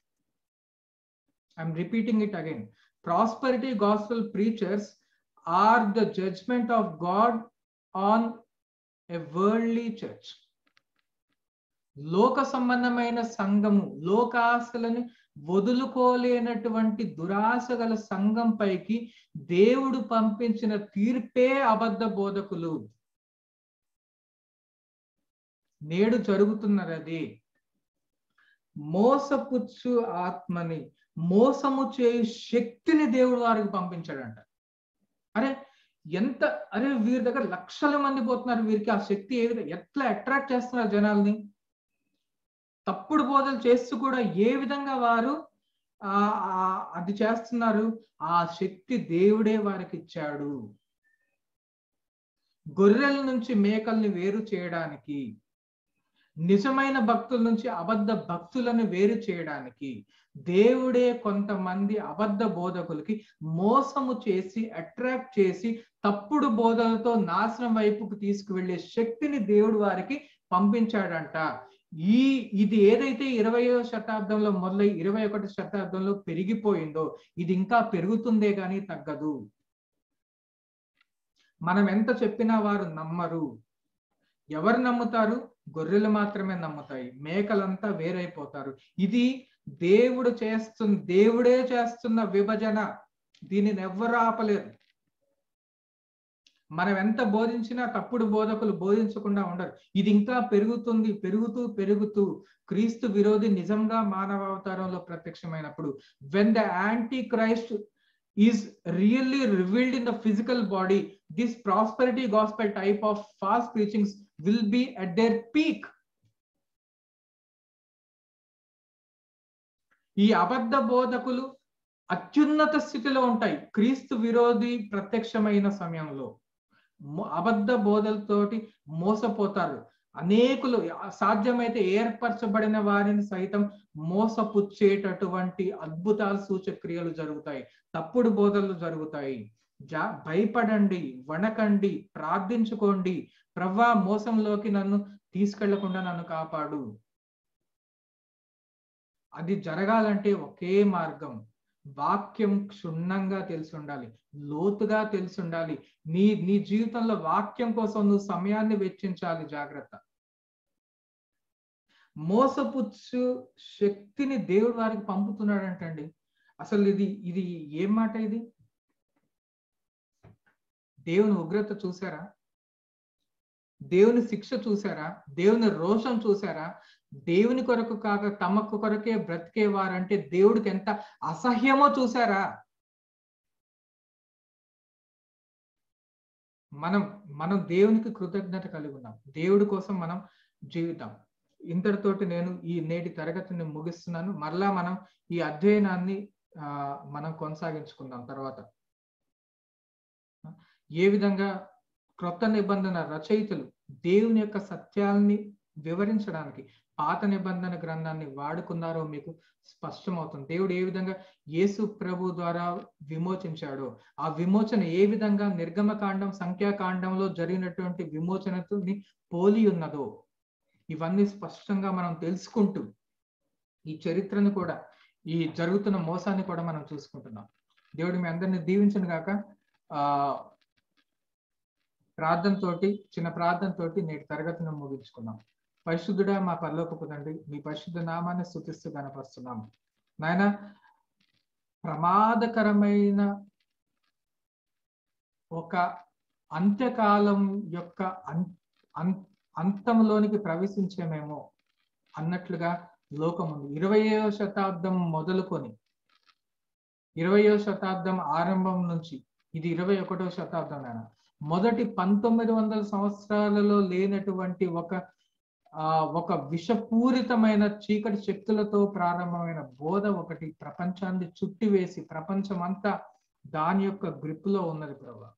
I'm repeating it again. Prosperity gospel preachers are the judgment of God on a worldly church. లోక సంబంధమైన సంఘము లోకాశలని వదులుకోలేనటువంటి దురాశ గల సంఘం పైకి దేవుడు పంపించిన తీర్పే అబద్ధ బోధకులు నేడు జరుగుతున్నది మోసపుచ్చు ఆత్మని మోసము చేయు శక్తిని దేవుడు వారికి పంపించాడంట అరే ఎంత అరే వీరి దగ్గర లక్షల మంది పోతున్నారు వీరికి ఆ శక్తి ఏ విధంగా ఎట్లా అట్రాక్ట్ చేస్తున్నారు జనాల్ని తప్పుడు బోధలు చేస్తూ కూడా ఏ విధంగా వారు ఆ అది చేస్తున్నారు ఆ శక్తి దేవుడే వారికి ఇచ్చాడు గొర్రెల నుంచి మేకల్ని వేరు చేయడానికి నిజమైన భక్తుల నుంచి అబద్ధ భక్తులను వేరు చేయడానికి దేవుడే కొంతమంది అబద్ధ బోధకులకి మోసము చేసి అట్రాక్ట్ చేసి తప్పుడు బోధలతో నాశనం వైపుకు తీసుకువెళ్లే శక్తిని దేవుడు వారికి పంపించాడంట ఈ ఇది ఏదైతే ఇరవయో శతాబ్దంలో మొదలై ఇరవై ఒకటి శతాబ్దంలో పెరిగిపోయిందో ఇది ఇంకా పెరుగుతుందే గాని తగ్గదు మనం ఎంత చెప్పినా వారు నమ్మరు ఎవరు నమ్ముతారు గొర్రెలు మాత్రమే నమ్ముతాయి మేకలంతా వేరైపోతారు ఇది దేవుడు చేస్తున్న దేవుడే చేస్తున్న విభజన దీనిని ఎవ్వరు ఆపలేరు మనం ఎంత బోధించినా తప్పుడు బోధకులు బోధించకుండా ఉండరు ఇది ఇంకా పెరుగుతుంది పెరుగుతూ పెరుగుతూ క్రీస్తు విరోధి నిజంగా మానవ అవతారంలో ప్రత్యక్షమైనప్పుడు when the antichrist is really revealed in the physical body this prosperity gospel type of fast preachings will be at their peak ఈ అబద్ధ బోధకులు అత్యున్నత స్థితిలో ఉంటాయి క్రీస్తు విరోధి ప్రత్యక్షమైన సమయంలో అబద్ధ బోధలతోటి మోసపోతారు అనేకులు సాధ్యమైతే ఏర్పరచబడిన వారిని సైతం మోసపుచ్చేటటువంటి అద్భుతాలు సూచక్రియలు జరుగుతాయి తప్పుడు బోధలు జరుగుతాయి జా భయపడండి వణకండి ప్రార్థించుకోండి ప్రవ్వా మోసంలోకి నన్ను తీసుకెళ్లకుండా నన్ను కాపాడు అది జరగాలంటే ఒకే మార్గం వాక్యం క్షుణ్ణంగా తెలిసి ఉండాలి లోతుగా తెలిసి ఉండాలి నీ నీ జీవితంలో వాక్యం కోసం నువ్వు సమయాన్ని వెచ్చించాలి జాగ్రత్త మోసపుచ్చు శక్తిని దేవుడు వారికి పంపుతున్నాడంటండి అసలు ఇది ఇది ఏం మాట ఇది దేవుని ఉగ్రత చూసారా దేవుని శిక్ష చూసారా దేవుని రోషం చూసారా దేవుని కొరకు కాక తమకు కొరకే బ్రతికేవారంటే దేవుడికి ఎంత అసహ్యమో చూసారా మనం మనం దేవునికి కృతజ్ఞత కలిగి ఉన్నాం దేవుడి కోసం మనం జీవితాం ఇంతటితోటి నేను ఈ నేటి తరగతిని ముగిస్తున్నాను మరలా మనం ఈ అధ్యయనాన్ని ఆ మనం కొనసాగించుకుందాం తర్వాత ఏ విధంగా క్రొత్త నిబంధన రచయితలు దేవుని యొక్క సత్యాల్ని వివరించడానికి పాత నిబంధన గ్రంథాన్ని వాడుకున్నారో మీకు స్పష్టమవుతుంది దేవుడు ఏ విధంగా యేసు ప్రభు ద్వారా విమోచించాడో ఆ విమోచన ఏ విధంగా నిర్గమకాండం సంఖ్యాకాండంలో జరిగినటువంటి విమోచనని పోలి ఉన్నదో ఇవన్నీ స్పష్టంగా మనం తెలుసుకుంటూ ఈ చరిత్రను కూడా ఈ జరుగుతున్న మోసాన్ని కూడా మనం చూసుకుంటున్నాం దేవుడు మీ అందరిని దీవించను గాక ఆ ప్రార్థనతోటి చిన్న ప్రార్థనతోటి నేటి తరగతిని ముగించుకున్నాం పరిశుద్ధుడా మా పరలోకపు తండ్రి మీ పరిశుద్ధ నామాన్ని స్థుతిస్తూ కనపరుస్తున్నాము నాయన ప్రమాదకరమైన ఒక అంత్యకాలం యొక్క అంతంలోనికి ప్రవేశించేమేమో అన్నట్లుగా లోకం ఉంది ఇరవయో శతాబ్దం మొదలుకొని ఇరవయో శతాబ్దం ఆరంభం నుంచి ఇది ఇరవై ఒకటో శతాబ్దం నాయన మొదటి పంతొమ్మిది వందల సంవత్సరాలలో లేనటువంటి ఒక ఆ ఒక విషపూరితమైన చీకటి శక్తులతో ప్రారంభమైన బోధ ఒకటి ప్రపంచాన్ని చుట్టివేసి ప్రపంచం అంతా దాని యొక్క గ్రిప్లో ఉన్నది ప్రభా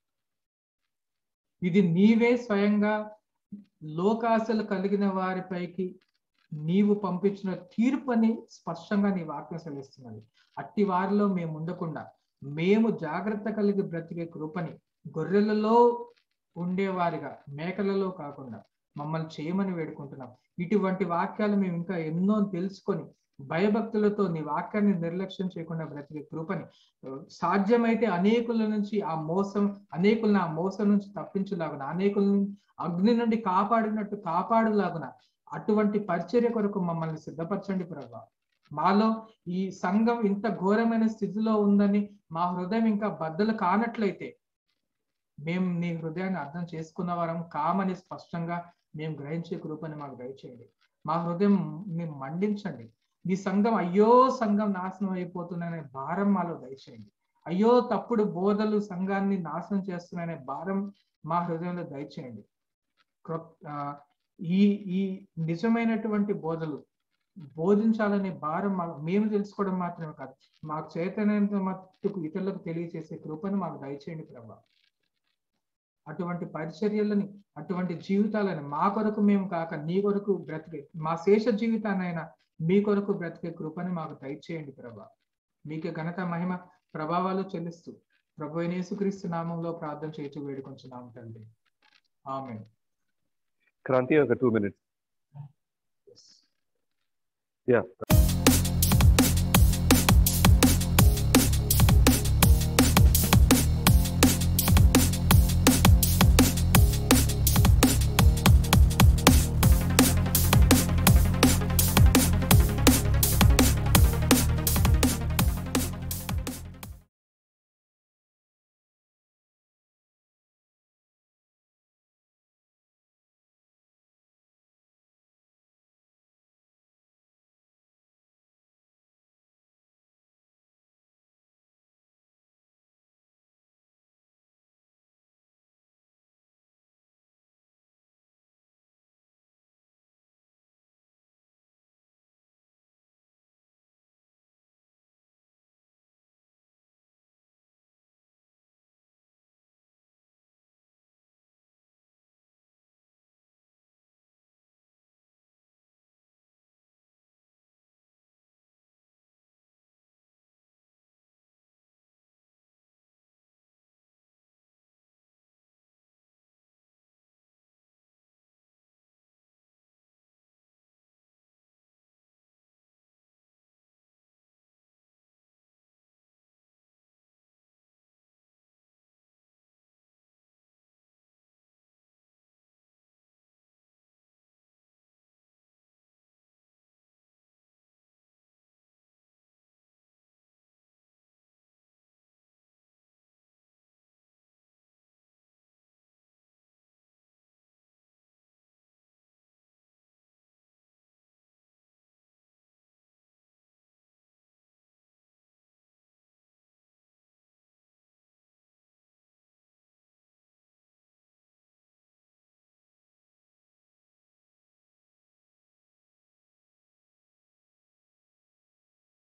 ఇది నీవే స్వయంగా లోకాశలు కలిగిన వారిపైకి నీవు పంపించిన తీర్పుని స్పష్టంగా నీ వాక్యం సెలవిస్తున్నది అట్టి వారిలో మేము ఉండకుండా మేము జాగ్రత్త కలిగి బ్రతికే కృపని గొర్రెలలో ఉండేవారిగా మేకలలో కాకుండా మమ్మల్ని చేయమని వేడుకుంటున్నాం ఇటువంటి వాక్యాలు మేము ఇంకా ఎన్నో తెలుసుకొని భయభక్తులతో నీ వాక్యాన్ని నిర్లక్ష్యం చేయకుండా బ్రతికే కృపని సాధ్యమైతే అనేకుల నుంచి ఆ మోసం అనేకులను ఆ మోసం నుంచి తప్పించులాగున అనేకులను అగ్ని నుండి కాపాడినట్టు కాపాడులాగున అటువంటి పరిచర్య కొరకు మమ్మల్ని సిద్ధపరచండి ప్రభా మాలో ఈ సంఘం ఇంత ఘోరమైన స్థితిలో ఉందని మా హృదయం ఇంకా బద్దలు కానట్లయితే మేము నీ హృదయాన్ని అర్థం చేసుకున్న వారం కామని స్పష్టంగా మేము గ్రహించే కృపని మాకు దయచేయండి మా హృదయం మేము మండించండి ఈ సంఘం అయ్యో సంఘం నాశనం అయిపోతుందనే భారం మాలో దయచేయండి అయ్యో తప్పుడు బోధలు సంఘాన్ని నాశనం చేస్తున్నాయనే భారం మా హృదయంలో దయచేయండి క్రొ- ఆ, ఈ ఈ నిజమైనటువంటి బోధలు బోధించాలనే భారం మా మేము తెలుసుకోవడం మాత్రమే కాదు మాకు చైతన్యంతో మట్టుకు ఇతరులకు తెలియజేసే కృపను మాకు దయచేయండి ప్రభా అటువంటి పరిచర్యలని అటువంటి జీవితాలని మా కొరకు మేము కాక నీ కొరకు బ్రతికే మా శేష జీవితాన్నైనా మీ కొరకు బ్రతికే కృపని మాకు దయచేయండి ప్రభా మీకే ఘనత మహిమ ప్రభావాలు చెల్లిస్తూ ప్రభు అయిన యేసుక్రీస్తు నామంలో ప్రార్థన చేయొచ్చు వేడుకొంచున్నాము తండ్రి ఆమె క్రాంతి ఒక టూ మినిట్స్ యా